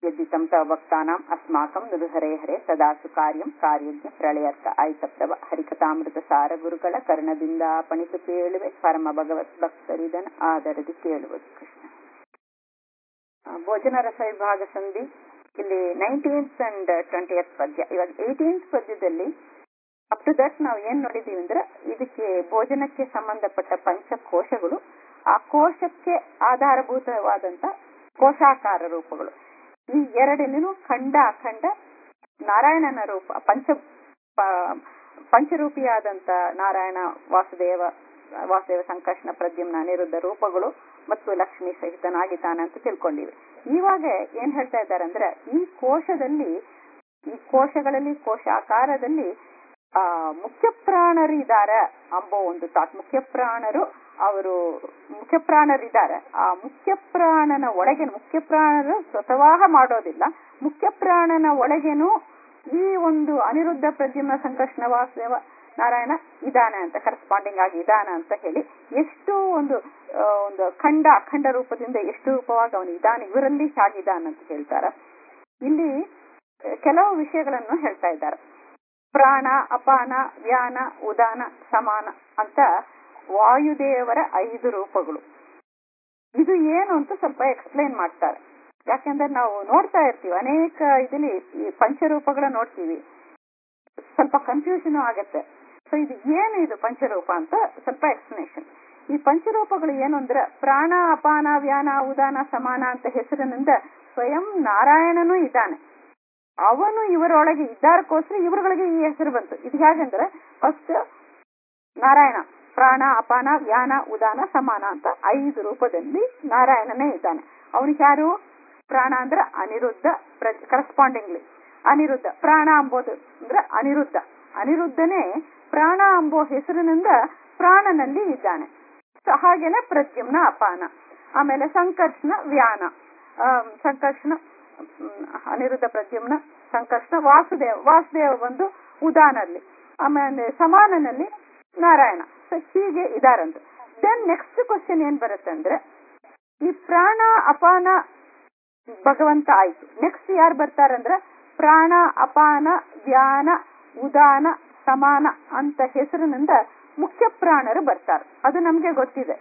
यद्दितं तव भक्तानाम् अस्माकं नुरुहरे हरे ಸದಾಸು ಕಾರ್ಯಂ ಕಾರ್ಯಜ್ಞ ಪ್ರಳಯರ್ಥ ಆಯ್ತಪ್ರಭ ಹರಿಕಥಾಮೃತ ಸಾರ ಗುರುಗಳ ಕರ್ಣದಿಂದ ಪಣಿತು ಕೇಳುವೆ ಪರಮ ಭಗವತ್ ಭಕ್ತರಿದನ್ ಆದರದಿ ಕೇಳುವುದು ಕೃಷ್ಣ ಆ, ಭೋಜನ ರಸ ವಿಭಾಗ ಸಂಧಿ ಇಲ್ಲಿ ನೈನ್ಟೀನ್ತ್ ಅಂಡ್ ಟ್ವೆಂಟಿಯತ್ ಪದ್ಯ ಇವಾಗ ಏಯ್ಟೀನ್ತ್ ಪದ್ಯದಲ್ಲಿ ಅಪ್ ಟು ದಟ್ ನಾವು ಏನ್ ನೋಡಿದೀವಿ ಅಂದ್ರೆ ಇದಕ್ಕೆ ಭೋಜನಕ್ಕೆ ಸಂಬಂಧಪಟ್ಟ ಪಂಚಕೋಶಗಳು ಆ ಕೋಶಕ್ಕೆ ಆಧಾರಭೂತವಾದಂತ ಕೋಶಾಕಾರ ರೂಪಗಳು ಈ ಎರಡನೇನು ಖಂಡ ಅಖಂಡ ನಾರಾಯಣನ ರೂಪ ಪಂಚ ಪ- ಪಂಚರೂಪಿಯಾದಂತ ನಾರಾಯಣ ವಾಸುದೇವ ವಾಸುದೇವ ಸಂಕರ್ಷಣ ಪ್ರದ್ಯುಮ್ನ ಅನಿರುದ್ಧ ರೂಪಗಳು ಮತ್ತು ಲಕ್ಷ್ಮಿ ಸಹಿತನಾಗಿದ್ದಾನೆ ಅಂತ ತಿಳ್ಕೊಂಡಿವಿ ಇವಾಗ ಏನ್ ಹೇಳ್ತಾ ಇದ್ದಾರೆ ಅಂದ್ರೆ ಈ ಕೋಶದಲ್ಲಿ ಈ ಕೋಶಗಳಲ್ಲಿ ಕೋಶಾಕಾರದಲ್ಲಿ ಆ ಮುಖ್ಯ ಪ್ರಾಣರಿದ್ದಾರೆ ಅಂಬೋ ಒಂದು ತಾಟ್ ಮುಖ್ಯ ಪ್ರಾಣರು ಅವರು ಮುಖ್ಯ ಪ್ರಾಣರಿದ್ದಾರೆ ಆ ಮುಖ್ಯ ಪ್ರಾಣನ ಒಳಗೆ ಮುಖ್ಯ ಪ್ರಾಣರು ಸ್ವತಃ ಮಾಡೋದಿಲ್ಲ ಮುಖ್ಯ ಪ್ರಾಣನ ಒಳಗೇನು ಈ ಒಂದು ಅನಿರುದ್ಧ ಪ್ರದ್ಯುಮ್ನ ಸಂಕರ್ಷಣ ವಾಸುದೇವ ನಾರಾಯಣ ಇದಾನೆ ಅಂತ ಕರೆಸ್ಪಾಂಡಿಂಗ್ ಆಗಿ ಇದಾನ ಅಂತ ಹೇಳಿ ಎಷ್ಟು ಒಂದು ಆ, ಒಂದು ಖಂಡ ಅಖಂಡ ರೂಪದಿಂದ ಎಷ್ಟು ರೂಪವಾಗಿ ಅವನು ಇದಾನೆ ಇವರಲ್ಲಿ ಸಾಗಿದಾನ ಅಂತ ಹೇಳ್ತಾರ ಇಲ್ಲಿ ಆ, ಕೆಲವು ವಿಷಯಗಳನ್ನು ಹೇಳ್ತಾ ಇದ್ದಾರೆ ಪ್ರಾಣ ಅಪಾನ ವ್ಯಾನ ಉದಾನ ಸಮಾನ ಅಂತ ವಾಯುದೇವರ ಐದು ರೂಪಗಳು ಇದು ಏನು ಅಂತ ಸ್ವಲ್ಪ ಎಕ್ಸ್ಪ್ಲೈನ್ ಮಾಡ್ತಾರೆ ಯಾಕೆಂದ್ರೆ ನಾವು ನೋಡ್ತಾ ಇರ್ತೀವಿ ಅನೇಕ ಇದರಲ್ಲಿ ಈ ಪಂಚರೂಪಗಳ ನೋಡ್ತೀವಿ ಸ್ವಲ್ಪ ಕನ್ಫ್ಯೂಷನ್ ಆಗತ್ತೆ ಸೊ ಇದು ಏನು ಇದು ಪಂಚರೂಪ ಅಂತ ಸ್ವಲ್ಪ ಎಕ್ಸ್ಪ್ಲನೇಷನ್ ಈ ಪಂಚರೂಪಗಳು ಏನು ಅಂದ್ರೆ ಪ್ರಾಣ ಅಪಾನ ವ್ಯಾನ ಉದಾನ ಸಮಾನ ಅಂತ ಹೆಸರಿನಿಂದ ಸ್ವಯಂ ನಾರಾಯಣನೂ ಇದ್ದಾನೆ ಅವನು ಇವರೊಳಗೆ ಇದ್ದಾರಕ್ಕೋಸ್ಕರ ಇವರುಗಳಿಗೆ ಈ ಹೆಸರು ಬಂತು ಇದು ಹೇಗಂದ್ರೆ ಫಸ್ಟ್ ನಾರಾಯಣ ಪ್ರಾಣ ಅಪಾನ ವ್ಯಾನ ಉದಾನ ಸಮಾನ ಅಂತ ಐದು ರೂಪದಲ್ಲಿ ನಾರಾಯಣನೇ ಇದ್ದಾನೆ ಅವನಿಗೆ ಯಾರು ಪ್ರಾಣ ಅಂದ್ರೆ ಅನಿರುದ್ಧ ಕರೆಸ್ಪಾಂಡಿಂಗ್ಲಿ ಅನಿರುದ್ಧ ಪ್ರಾಣ ಅಂಬೋದು ಅಂದ್ರೆ ಅನಿರುದ್ಧ ಅನಿರುದ್ಧನೇ ಪ್ರಾಣ ಅಂಬೋ ಹೆಸರಿನಿಂದ ಪ್ರಾಣನಲ್ಲಿ ಇದ್ದಾನೆ ಸೊ ಹಾಗೇನೆ ಪ್ರದ್ಯುಮ್ನ ಅಪಾನ ಆಮೇಲೆ ಸಂಕರ್ಷಣ ವ್ಯಾನ ಆಮ್, ಸಂಕರ್ಷಣ ಹ್ಮ್, ಅನಿರುದ್ಧ ಪ್ರದ್ಯುಮ್ನ ಸಂಕರ್ಷಣ ವಾಸುದೇವ ವಾಸುದೇವ ಬಂದು ಉದಾನಲ್ಲಿ ಆಮೇಲೆ ಸಮಾನನಲ್ಲಿ ನಾರಾಯಣ ಸೊ ಹೀಗೆ ಇದಾರಂತ ದೆನ್ ನೆಕ್ಸ್ಟ್ ಕ್ವಶನ್ ಏನ್ ಬರುತ್ತೆ ಅಂದ್ರೆ ಈ ಪ್ರಾಣ ಅಪಾನ ಭಗವಂತ ಆಯ್ತು ನೆಕ್ಸ್ಟ್ ಯಾರು ಬರ್ತಾರಂದ್ರೆ ಪ್ರಾಣ ಅಪಾನ ವ್ಯಾನ ಉದಾನ ಸಮಾನ ಅಂತ ಹೆಸರಿನಿಂದ ಮುಖ್ಯ ಪ್ರಾಣರು ಬರ್ತಾರೆ ಅದು ನಮ್ಗೆ ಗೊತ್ತಿದೆ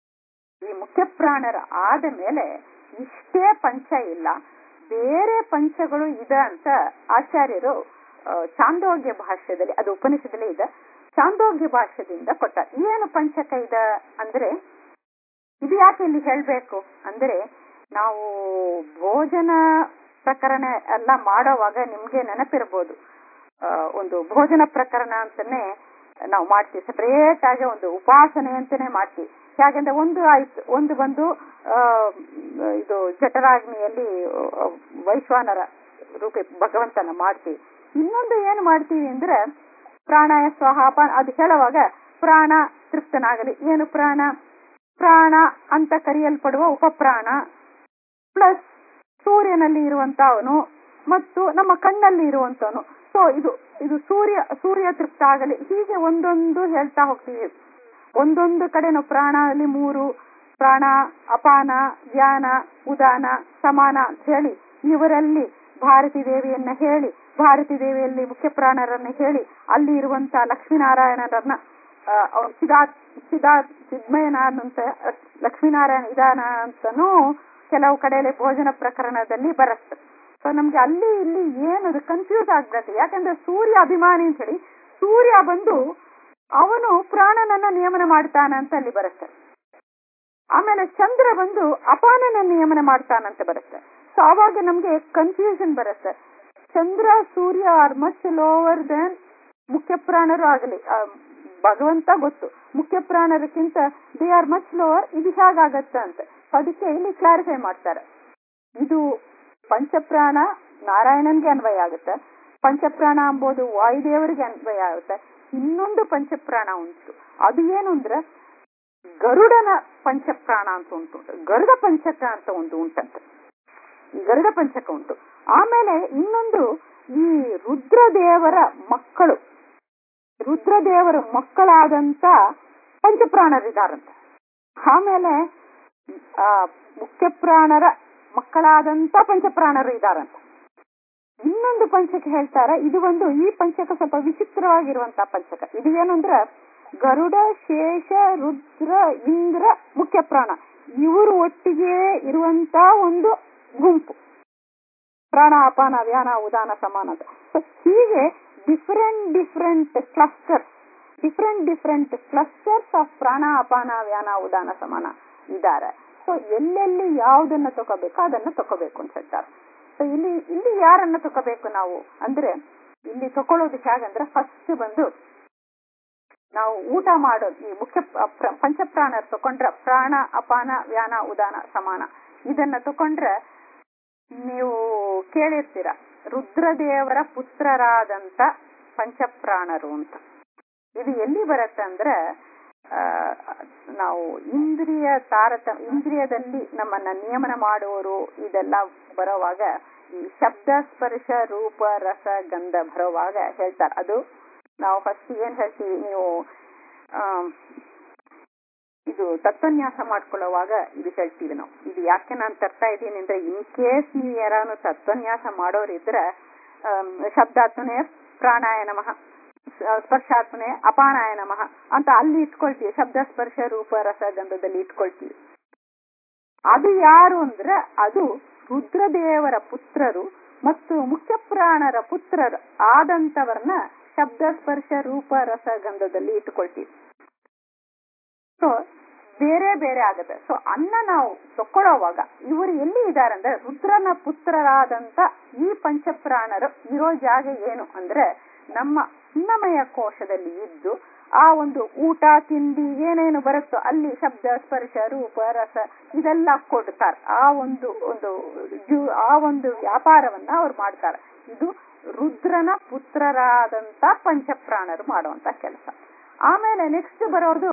ಈ ಮುಖ್ಯ ಪ್ರಾಣರ ಆದ ಮೇಲೆ ಇಷ್ಟೇ ಪಂಚ ಇಲ್ಲ ಬೇರೆ ಪಂಚಗಳು ಇದೆ ಅಂತ ಆಚಾರ್ಯರು ಆ, ಚಾಂದೋಗ್ಯ ಭಾಷ್ಯದಲ್ಲಿ ಅದು ಉಪನಿಷದಲ್ಲಿ ಇದೆ ಚಾಂದೋಗ್ಯ ಭಾಷ್ಯದಿಂದ ಕೊಟ್ಟ ಏನು ಪಂಚಕ ಇದೆ ಅಂದ್ರೆ ಇದು ಯಾಕೆ ಇಲ್ಲಿ ಹೇಳ್ಬೇಕು ಅಂದ್ರೆ ನಾವು ಭೋಜನ ಪ್ರಕರಣ ಎಲ್ಲ ಮಾಡೋವಾಗ ನಿಮ್ಗೆ ನೆನಪಿರ್ಬೋದು ಆ, ಒಂದು ಭೋಜನ ಪ್ರಕರಣ ಅಂತಾನೆ ನಾವು ಮಾಡ್ತೀವಿ ಸಪರೇಟ್ ಆಗಿ ಒಂದು ಉಪಾಸನೆ ಅಂತಾನೆ ಮಾಡ್ತೀವಿ ಯಾಕಂದ್ರೆ ಒಂದು ಆಯ್ತು ಒಂದು ಬಂದು ಆ, ಇದು ಜಠರಾಗ್ನಿಯಲ್ಲಿ ಆ, ವೈಶ್ವಾನರ ರೂಪ ಭಗವಂತನ ಮಾಡ್ತೀವಿ ಇನ್ನೊಂದು ಏನ್ ಮಾಡ್ತೀವಿ ಅಂದ್ರೆ ಪ್ರಾಣಾಯ ಸ್ವಾಹ ಅಪಾನ ಅದು ಹೇಳುವಾಗ ಪ್ರಾಣ ತೃಪ್ತನಾಗಲಿ ಏನು ಪ್ರಾಣ ಪ್ರಾಣ ಅಂತ ಕರೆಯಲ್ಪಡುವ ಉಪಪ್ರಾಣ ಪ್ಲಸ್ ಸೂರ್ಯನಲ್ಲಿ ಇರುವಂತವನು ಮತ್ತು ನಮ್ಮ ಕಣ್ಣಲ್ಲಿ ಇರುವಂತವನು ಸೊ ಇದು ಇದು ಸೂರ್ಯ ಸೂರ್ಯ ತೃಪ್ತ ಆಗಲಿ ಹೀಗೆ ಒಂದೊಂದು ಹೇಳ್ತಾ ಹೋಗ್ತೀವಿ ಒಂದೊಂದು ಕಡೆ ನಾವು ಪ್ರಾಣ ಅಲ್ಲಿ ಮೂರು ಪ್ರಾಣ ಅಪಾನ ವ್ಯಾನ ಉದಾನ ಸಮಾನ ಅಂತ ಹೇಳಿ ಇವರಲ್ಲಿ ಭಾರತಿ ದೇವಿಯನ್ನ ಹೇಳಿ ಭಾರತಿ ದೇವಿಯಲ್ಲಿ ಮುಖ್ಯ ಪ್ರಾಣರನ್ನ ಹೇಳಿ ಅಲ್ಲಿ ಇರುವಂತ ಲಕ್ಷ್ಮೀನಾರಾಯಣರನ್ನ ಆ, ಅವ್ನು ಚಿದಾ ಚಿದಾ ಚಿದ್ಮಯನಾದಂತ ಲಕ್ಷ್ಮೀನಾರಾಯಣ ಇದಾನ ಅಂತನೂ ಕೆಲವು ಕಡೆಯಲ್ಲಿ ಭೋಜನ ಪ್ರಕರಣದಲ್ಲಿ ಬರುತ್ತೆ ಸೊ ನಮ್ಗೆ ಅಲ್ಲಿ ಇಲ್ಲಿ ಏನದು ಕನ್ಫ್ಯೂಸ್ ಆಗ್ಬಿಡತ್ತೆ ಯಾಕಂದ್ರೆ ಸೂರ್ಯ ಅಭಿಮಾನಿ ಅಂತ ಹೇಳಿ ಸೂರ್ಯ ಬಂದು ಅವನು ಪ್ರಾಣನನ್ನ ನಿಯಮನ ಮಾಡ್ತಾನ ಅಂತ ಅಲ್ಲಿ ಬರುತ್ತೆ ಆಮೇಲೆ ಚಂದ್ರ ಬಂದು ಅಪಾನನ ನಿಯಮನ ಮಾಡ್ತಾನಂತ ಬರುತ್ತೆ ಸೊ ಅವಾಗ ನಮ್ಗೆ ಕನ್ಫ್ಯೂಷನ್ ಬರುತ್ತೆ Chandra Surya are much lower then ಮುಖ್ಯ ಪ್ರಾಣರು ಆಗಲಿ ಆ, ಭಗವಂತ ಗೊತ್ತು ಮುಖ್ಯ ಪ್ರಾಣರಕ್ಕಿಂತ ದೇ ಆರ್ ಮಚ್ ಲೋವರ್ ಇದು ಹೇಗಾಗತ್ತ ಅಂತ So ಅದಕ್ಕೆ ಇಲ್ಲಿ ಕ್ಲಾರಿಫೈ ಮಾಡ್ತಾರೆ ಇದು ಪಂಚಪ್ರಾಣ ನಾರಾಯಣನ್ಗೆ ಅನ್ವಯ ಆಗುತ್ತೆ ಪಂಚಪ್ರಾಣ ಅಂಬೋದು ವಾಯುದೇವರಿಗೆ ಅನ್ವಯ ಆಗುತ್ತೆ ಇನ್ನೊಂದು ಪಂಚಪ್ರಾಣ ಉಂಟು ಅದು ಏನು ಅಂದ್ರೆ ಗರುಡನ ಪಂಚಪ್ರಾಣ ಅಂತ ಉಂಟು ಗರುಡ ಪಂಚಕ ಅಂತ ಒಂದು ಉಂಟಂತೆ ಈ ಗರುಡ ಪಂಚಕ ಉಂಟು ಆಮೇಲೆ ಇನ್ನೊಂದು ಈ ರುದ್ರದೇವರ ಮಕ್ಕಳು ರುದ್ರದೇವರ ಮಕ್ಕಳಾದಂತ ಪಂಚಪ್ರಾಣರಿದ್ದಾರಂತೆ ಆಮೇಲೆ ಆ ಮುಖ್ಯ ಪ್ರಾಣರ ಮಕ್ಕಳಾದಂತ ಪಂಚಪ್ರಾಣರು ಇದಾರಂತ ಇನ್ನೊಂದು ಪಂಚಕ ಹೇಳ್ತಾರ ಇದು ಒಂದು ಈ ಪಂಚಕ ಸ್ವಲ್ಪ ವಿಚಿತ್ರವಾಗಿರುವಂತ ಪಂಚಕ ಇದು ಏನು ಅಂದ್ರ ಗರುಡ ಶೇಷ ರುದ್ರ ಇಂದ್ರ ಮುಖ್ಯ ಪ್ರಾಣ ಇವರು ಒಟ್ಟಿಗೆ ಇರುವಂತ ಒಂದು ಗುಂಪು ಪ್ರಾಣ ಅಪಾನ ವ್ಯಾನ ಉದಾನ ಸಮಾನ ಅಂತ So, ಹೀಗೆ different different clusters different different clusters of ಪ್ರಾಣ ಅಪಾನ ವ್ಯಾನ ಉದಾನ ಸಮಾನ ಇದ್ದಾರೆ ಸೊ ಎಲ್ಲೆಲ್ಲಿ ಯಾವುದನ್ನ ತಗೋಬೇಕು ಅದನ್ನ ತಗೋಬೇಕು ಅಂತ ಹೇಳ್ತಾರೆ ಸೊ ಇಲ್ಲಿ ಇಲ್ಲಿ ಯಾರನ್ನ ತಗೋಬೇಕು ನಾವು ಅಂದ್ರೆ ಇಲ್ಲಿ ತಕೊಳ್ಳೋದು ಹೇಗಂದ್ರೆ ಫಸ್ಟ್ ಬಂದು ನಾವು ಊಟ ಮಾಡೋದು ಈ ಮುಖ್ಯ ಪ್ರ- ಪ್ರ- ಪಂಚಪ್ರಾಣರು ತಕೊಂಡ್ರೆ ಪ್ರಾಣ ಅಪಾನ ವ್ಯಾನ ಉದಾನ ಸಮಾನ ಇದನ್ನ ತಕೊಂಡ್ರೆ ನೀವು ಕೇಳಿರ್ತೀರ ರುದ್ರದೇವರ ಪುತ್ರರಾದಂತ ಪಂಚಪ್ರಾಣರು ಅಂತ ಇದು ಎಲ್ಲಿ ಬರುತ್ತೆ ಅಂದ್ರೆ ಆ, ನಾವು ಇಂದ್ರಿಯ ತಾರತ ಇಂದ್ರಿಯದಲ್ಲಿ ನಮ್ಮನ್ನ ನಿಯಮನ ಮಾಡುವವರು ಇದೆಲ್ಲ ಬರೋವಾಗ ಈ ಶಬ್ದ ಸ್ಪರ್ಶ ರೂಪ ರಸ ಗಂಧ ಬರೋವಾಗ ಹೇಳ್ತಾರೆ ಅದು ನಾವು ಫಸ್ಟ್ ಏನ್ ಹೇಳ್ತೀವಿ ನೀವು ಆಮ್, ಇದು ತತ್ವನ್ಯಾಸ ಮಾಡ್ಕೊಳ್ಳುವಾಗ ಇದು ಹೇಳ್ತೀವಿ ನಾವು ಇದು ಯಾಕೆ ನಾನು ತರ್ತಾ ಇದ್ದೀನಿ ಅಂದ್ರೆ ಇನ್ ಕೇಸ್ ನೀವು ಯಾರಾನು ತತ್ವನ್ಯಾಸ ಮಾಡೋರಿದ್ರೆ ಆಮ್, ಶಬ್ದಾತ್ಮನೆ ಪ್ರಾಣಾಯ ನಮಃ ಸ- ಸ್ಪರ್ಶಾತ್ಮನೆ ಅಪಾನಾಯ ನಮಃ ಅಂತ ಅಲ್ಲಿ ಇಟ್ಕೊಳ್ತೀವಿ ಶಬ್ದ ಸ್ಪರ್ಶ ರೂಪ ರಸ ಗಂಧದಲ್ಲಿ ಇಟ್ಕೊಳ್ತೀವಿ ಅದು ಯಾರು ಅಂದ್ರೆ ಅದು ರುದ್ರದೇವರ ಪುತ್ರರು ಮತ್ತು ಮುಖ್ಯ ಪ್ರಾಣರ ಪುತ್ರರು ಆದಂತವರನ್ನ ಶಬ್ದ ಸ್ಪರ್ಶ ರೂಪ ರಸ ಗಂಧದಲ್ಲಿ ಇಟ್ಟುಕೊಳ್ತೀವಿ ಸೊ ಬೇರೆ ಬೇರೆ ಆಗುತ್ತೆ ಸೊ ಅನ್ನ ನಾವು ತಕೊಳ್ಳೋವಾಗ ಇವರು ಎಲ್ಲಿ ಇದ್ದಾರೆ ಅಂದ್ರೆ ರುದ್ರನ ಪುತ್ರರಾದಂತ ಈ ಪಂಚಪ್ರಾಣರು ಇರೋ ಜಾಗ ಏನು ಅಂದ್ರೆ ನಮ್ಮ ಅನ್ನಮಯ ಕೋಶದಲ್ಲಿ ಇದ್ದು ಆ ಒಂದು ಊಟ ತಿಂಡಿ ಏನೇನು ಬರುತ್ತೋ ಅಲ್ಲಿ ಶಬ್ದ ಸ್ಪರ್ಶ ರೂಪ ರಸ ಇದೆಲ್ಲ ಕೊಡ್ತಾರೆ ಆ ಒಂದು ಒಂದು ಜೀವ- ಆ ಒಂದು ವ್ಯಾಪಾರವನ್ನ ಅವ್ರು ಮಾಡ್ತಾರೆ ಇದು ರುದ್ರನ ಪುತ್ರರಾದಂತ ಪಂಚಪ್ರಾಣರು ಮಾಡುವಂತ ಕೆಲಸ ಆಮೇಲೆ ನೆಕ್ಸ್ಟ್ ಬರೋದು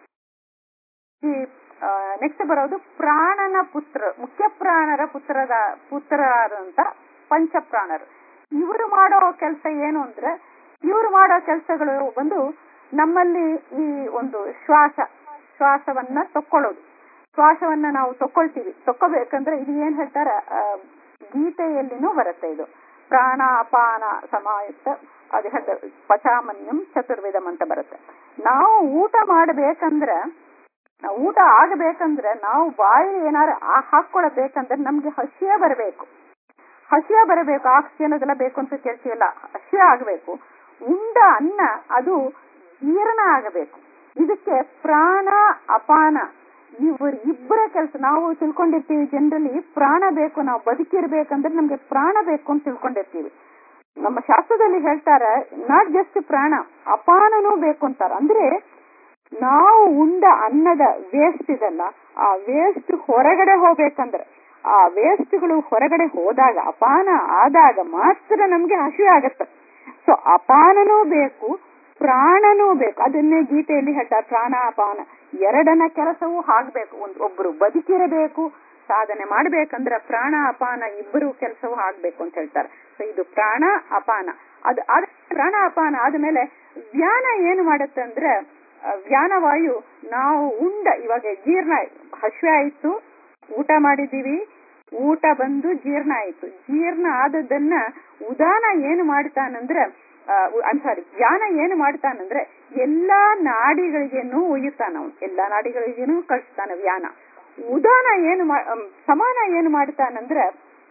ಈ ನೆಕ್ಸ್ಟ್ ಬರೋದು ಪ್ರಾಣನ ಪುತ್ರ ಮುಖ್ಯ ಪ್ರಾಣರ ಪುತ್ರದ ಪುತ್ರರಾದಂತ ಪಂಚಪ್ರಾಣರು ಇವರು ಮಾಡೋ ಕೆಲಸ ಏನು ಅಂದ್ರೆ ಇವರು ಮಾಡೋ ಕೆಲಸಗಳು ಬಂದು ನಮ್ಮಲ್ಲಿ ಈ ಒಂದು ಶ್ವಾಸ ಶ್ವಾಸವನ್ನ ತಕ್ಕೊಳ್ಳೋದು ಶ್ವಾಸವನ್ನ ನಾವು ತಕ್ಕೊಳ್ತೀವಿ ತಕ್ಕೋಬೇಕಂದ್ರೆ ಇದು ಏನ್ ಹೇಳ್ತಾರ ಆ, ಗೀತೆಯಲ್ಲಿನೂ ಬರುತ್ತೆ ಇದು ಪ್ರಾಣ ಅಪಾನ ಸಮಾಯುಕ್ತ ಅದು ಹೇಳ್ತಾರೆ ಪಚಾಮನ್ಯಂ ಚತುರ್ವೇದಂ ಅಂತ ಬರುತ್ತೆ ನಾವು ಊಟ ಮಾಡ್ಬೇಕಂದ್ರೆ ನಾವು ಊಟ ಆಗಬೇಕಂದ್ರೆ ನಾವು ಬಾಯಿ ಏನಾರು ಆ- ಹಾಕೊಳ್ಬೇಕಂದ್ರೆ ನಮ್ಗೆ ಹಸಿಯ ಬರಬೇಕು ಹಸಿಯ ಬರಬೇಕು ಆಕ್ಸಿಜನ್ ಅದೆಲ್ಲ ಬೇಕು ಅಂತ ಕೇಳ್ತೀವಲ್ಲ ಹಸಿಯ ಆಗಬೇಕು ಉಂಡ ಅನ್ನ ಅದು ಜೀರ್ಣ ಆಗಬೇಕು ಇದಕ್ಕೆ ಪ್ರಾಣ ಅಪಾನ ಇವರು ಇಬ್ಬರ ಕೆಲಸ ನಾವು ತಿಳ್ಕೊಂಡಿರ್ತೀವಿ ಜನರಲಿ ಪ್ರಾಣ ಬೇಕು ನಾವು ಬದುಕಿರ್ಬೇಕಂದ್ರೆ ನಮ್ಗೆ ಪ್ರಾಣ ಬೇಕು ಅಂತ ತಿಳ್ಕೊಂಡಿರ್ತೀವಿ ನಮ್ಮ ಶಾಸ್ತ್ರದಲ್ಲಿ ಹೇಳ್ತಾರೆ ನಾಟ್ ಜಸ್ಟ್ ಪ್ರಾಣ ಅಪಾನನೂ ಬೇಕು ಅಂತಾರ ಅಂದ್ರೆ ನಾವು ಉಂಡ ಅನ್ನದ ವೇಸ್ಟ್ ಇದಲ್ಲ ಆ ವೇಸ್ಟ್ ಹೊರಗಡೆ ಹೋಗ್ಬೇಕಂದ್ರೆ ಆ ವೇಸ್ಟ್ಗಳು ಹೊರಗಡೆ ಹೋದಾಗ ಅಪಾನ ಆದಾಗ ಮಾತ್ರ ನಮ್ಗೆ ಹಸಿವೆ ಆಗತ್ತೆ ಸೊ ಅಪಾನನೂ ಬೇಕು ಪ್ರಾಣನೂ ಬೇಕು ಅದನ್ನೇ ಗೀತೆಯಲ್ಲಿ ಹೇಳ್ತಾರೆ ಪ್ರಾಣ ಅಪಾನ ಎರಡನ ಕೆಲಸವೂ ಆಗ್ಬೇಕು ಒಂದ್ ಒಬ್ರು ಬದುಕಿರಬೇಕು ಸಾಧನೆ ಮಾಡ್ಬೇಕಂದ್ರೆ ಪ್ರಾಣ ಅಪಾನ ಇಬ್ಬರು ಕೆಲಸವೂ ಆಗ್ಬೇಕು ಅಂತ ಹೇಳ್ತಾರೆ ಸೊ ಇದು ಪ್ರಾಣ ಅಪಾನ ಅದು ಆದ ಪ್ರಾಣ ಅಪಾನ ಆದ್ಮೇಲೆ ವ್ಯಾನ ಏನು ಮಾಡುತ್ತೆ ಅಂದ್ರೆ ಆ, ವ್ಯಾನವಾಯು ನಾವು ಉಂಡ ಇವಾಗ ಜೀರ್ಣ ಹಸಿವೆ ಆಯ್ತು ಊಟ ಮಾಡಿದೀವಿ ಊಟ ಬಂದು ಜೀರ್ಣ ಆಯ್ತು ಜೀರ್ಣ ಆದದ್ದನ್ನ ಉದಾನ ಏನು ಮಾಡ್ತಾನಂದ್ರೆ ಸಾರಿ ವ್ಯಾನ ಏನು ಮಾಡ್ತಾನಂದ್ರೆ ಎಲ್ಲಾ ನಾಡಿಗಳಿಗೇನು ಒಯ್ಯುತ್ತಾನ ಅವನು ಎಲ್ಲಾ ನಾಡಿಗಳಿಗೇನು ಕಳಿಸ್ತಾನ ವ್ಯಾನ ಉದಾನ ಏನು ಮಾ- ಅಮ್, ಸಮಾನ ಏನು ಮಾಡ್ತಾನಂದ್ರೆ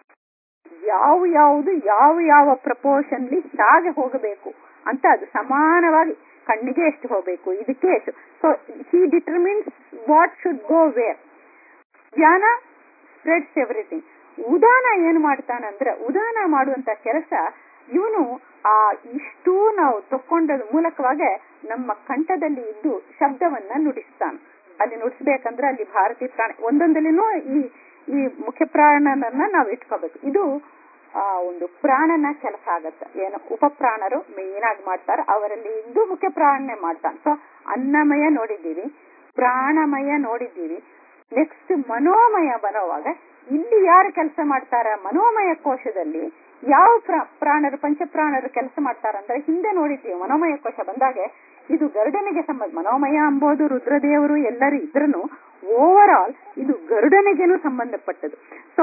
ಯಾವ ಯಾವುದು ಯಾವ ಯಾವ ಪ್ರಪೋರ್ಷನ್ಲಿ ಹೇಗೆ ಹೋಗಬೇಕು ಅಂತ ಅದು ಸಮಾನವಾಗಿ ಕಣ್ಣಿಗೆ ಎಷ್ಟು ಹೋಗ್ಬೇಕು ಇದಕ್ಕೆ ಎಷ್ಟು so he determines what should go where ಧ್ಯಾನ ಸ್ಪ್ರೆಡ್ಸ್ ಎವ್ರಿಥಿಂಗ್ ಉದಾನ ಏನ್ ಮಾಡ್ತಾನಂದ್ರೆ ಉದಾನ ಮಾಡುವಂತ ಕೆಲಸ ಇವನು ಆ ಇಷ್ಟು ನಾವು ತಕೊಂಡದ ಮೂಲಕವಾಗಿ ನಮ್ಮ ಕಂಠದಲ್ಲಿ ಇದ್ದು ಶಬ್ದವನ್ನ ನುಡಿಸ್ತಾನ ಅಲ್ಲಿ ನುಡಿಸ್ಬೇಕಂದ್ರೆ ಅಲ್ಲಿ ಭಾರತೀಯ ಪ್ರಾಣ ಒಂದೊಂದಲ್ಲಿನೂ ಈ ಈ ಮುಖ್ಯ ಪ್ರಾಣನನ್ನ ನಾವು ಇಟ್ಕೋಬೇಕು ಇದು ಆ ಒಂದು ಪ್ರಾಣನ ಕೆಲಸ ಆಗತ್ತೆ ಏನು ಉಪಪ್ರಾಣರು ಮೇನ್ ಆಗಿ ಮಾಡ್ತಾರೆ ಅವರಲ್ಲಿ ಇದ್ದು ಮುಖ್ಯ ಪ್ರಾಣನೆ ಮಾಡ್ತಾನೆ ಸೊ ಅನ್ನಮಯ ನೋಡಿದ್ದೀವಿ ಪ್ರಾಣಮಯ ನೋಡಿದ್ದೀವಿ ನೆಕ್ಸ್ಟ್ ಮನೋಮಯ ಬರೋವಾಗ ಇಲ್ಲಿ ಯಾರು ಕೆಲಸ ಮಾಡ್ತಾರ ಮನೋಮಯ ಕೋಶದಲ್ಲಿ ಯಾವ ಪ್ರ- ಪ್ರಾಣರು ಪಂಚಪ್ರಾಣರು ಕೆಲಸ ಮಾಡ್ತಾರಂದ್ರೆ ಹಿಂದೆ ನೋಡಿದ್ದೀವಿ ಮನೋಮಯ ಕೋಶ ಬಂದಾಗ ಇದು ಗರುಡನಿಗೆ ಸಂಬಂಧ ಮನೋಮಯ ಅಂಬೋದು ರುದ್ರದೇವರು ಎಲ್ಲರೂ ಇದ್ರೂ ಓವರ್ ಆಲ್ ಇದು ಗರುಡನಿಗೇನು ಸಂಬಂಧಪಟ್ಟದು ಸೊ ಇಲ್ಲಿ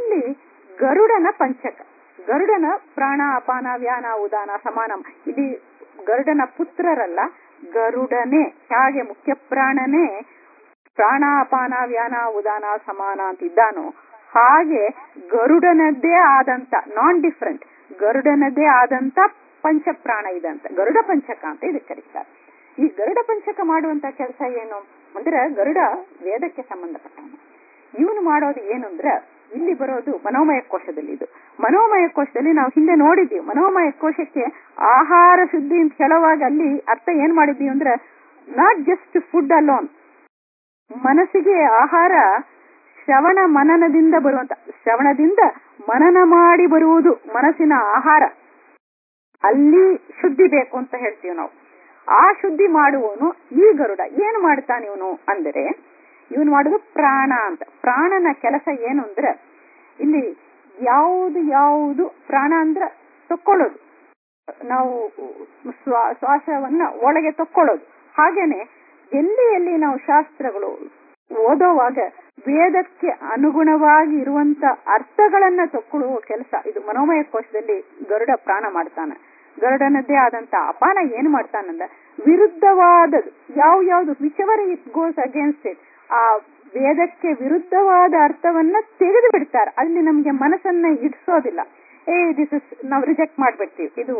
ಇಲ್ಲಿ ಗರುಡನ ಪಂಚಕ ಗರುಡನ ಪ್ರಾಣ ಅಪಾನ ವ್ಯಾನ ಉದಾನ ಸಮಾನ ಇಲ್ಲಿ ಗರುಡನ ಪುತ್ರರಲ್ಲ ಗರುಡನೇ ಹಾಗೆ ಮುಖ್ಯ ಪ್ರಾಣನೇ ಪ್ರಾಣ ಅಪಾನ ವ್ಯಾನ ಉದಾನ ಸಮಾನ ಅಂತ ಇದ್ದಾನೋ ಹಾಗೆ ಗರುಡನದ್ದೇ ಆದಂತ ನಾನ್ ಡಿಫ್ರೆಂಟ್ ಗರುಡನದ್ದೇ ಆದಂತ ಪಂಚಪ್ರಾಣ ಇದಂತ ಗರುಡ ಪಂಚಕ ಅಂತ ಇದಕ್ಕೆ ಕರೀತಾರೆ ಈ ಗರುಡ ಪಂಚಕ ಮಾಡುವಂತ ಕೆಲಸ ಏನು ಅಂದ್ರೆ ಗರುಡ ವೇದಕ್ಕೆ ಸಂಬಂಧಪಟ್ಟವನು ಇವನು ಮಾಡೋದು ಏನು ಅಂದ್ರೆ ಇಲ್ಲಿ ಬರೋದು ಮನೋಮಯ ಕೋಶದಲ್ಲಿ ಇದು ಮನೋಮಯ ಕೋಶದಲ್ಲಿ ನಾವು ಹಿಂದೆ ನೋಡಿದ್ದೀವಿ ಮನೋಮಯ ಕೋಶಕ್ಕೆ ಆಹಾರ ಶುದ್ಧಿ ಅಂತ ಹೇಳುವಾಗ ಅಲ್ಲಿ ಅರ್ಥ ಏನ್ ಮಾಡಿದ್ದೀವಿ ಅಂದ್ರೆ ನಾಟ್ ಜಸ್ಟ್ ಫುಡ್ ಅಲೋನ್ ಮನಸ್ಸಿಗೆ ಆಹಾರ ಶ್ರವಣ ಮನನದಿಂದ ಬರುವಂತ ಶ್ರವಣದಿಂದ ಮನನ ಮಾಡಿ ಬರುವುದು ಮನಸ್ಸಿನ ಆಹಾರ ಅಲ್ಲಿ ಶುದ್ಧಿ ಬೇಕು ಅಂತ ಹೇಳ್ತೀವಿ ನಾವು ಆ ಶುದ್ಧಿ ಮಾಡುವವನು ಈ ಗರುಡ ಏನು ಮಾಡ್ತಾನೆ ಇವನು ಅಂದರೆ ಇವನು ಮಾಡುದು ಪ್ರಾಣ ಅಂತ ಪ್ರಾಣನ ಕೆಲಸ ಏನು ಅಂದ್ರೆ ಇಲ್ಲಿ ಯಾವುದು ಯಾವುದು ಪ್ರಾಣ ಅಂದ್ರೆ ತಕ್ಕೊಳ್ಳೋದು ನಾವು ಸ್ವಾ- ಶ್ವಾಸವನ್ನ ಒಳಗೆ ತಕ್ಕೊಳ್ಳೋದು ಹಾಗೇನೆ ಎಲ್ಲಿ ಎಲ್ಲಿ ನಾವು ಶಾಸ್ತ್ರಗಳು ಓದೋವಾಗ ವೇದಕ್ಕೆ ಅನುಗುಣವಾಗಿ ಇರುವಂತ ಅರ್ಥಗಳನ್ನ ತಕ್ಕೊಳ್ಳುವ ಕೆಲಸ ಇದು ಮನೋಮಯ ಕೋಶದಲ್ಲಿ ಗರುಡ ಪ್ರಾಣ ಮಾಡ್ತಾನೆ ಗರುಡನದ್ದೇ ಆದಂತ ಅಪಾನ ಏನ್ ಮಾಡ್ತಾನಂದ್ರೆ ವಿರುದ್ಧವಾದದ್ದು ಯಾವ ಯಾವ್ದು whichever it goes against it ಆ ವೇದಕ್ಕೆ ವಿರುದ್ಧವಾದ ಅರ್ಥವನ್ನ ತೆಗೆದು ಬಿಡ್ತಾರೆ ಅಲ್ಲಿ ನಮ್ಗೆ ಮನಸ್ಸನ್ನ ಇಡ್ಸೋದಿಲ್ಲ ಏ ದಿಸ್ ಇಸ್ ನಾವು ರಿಜೆಕ್ಟ್ ಮಾಡ್ಬಿಡ್ತೀವಿ ಇದು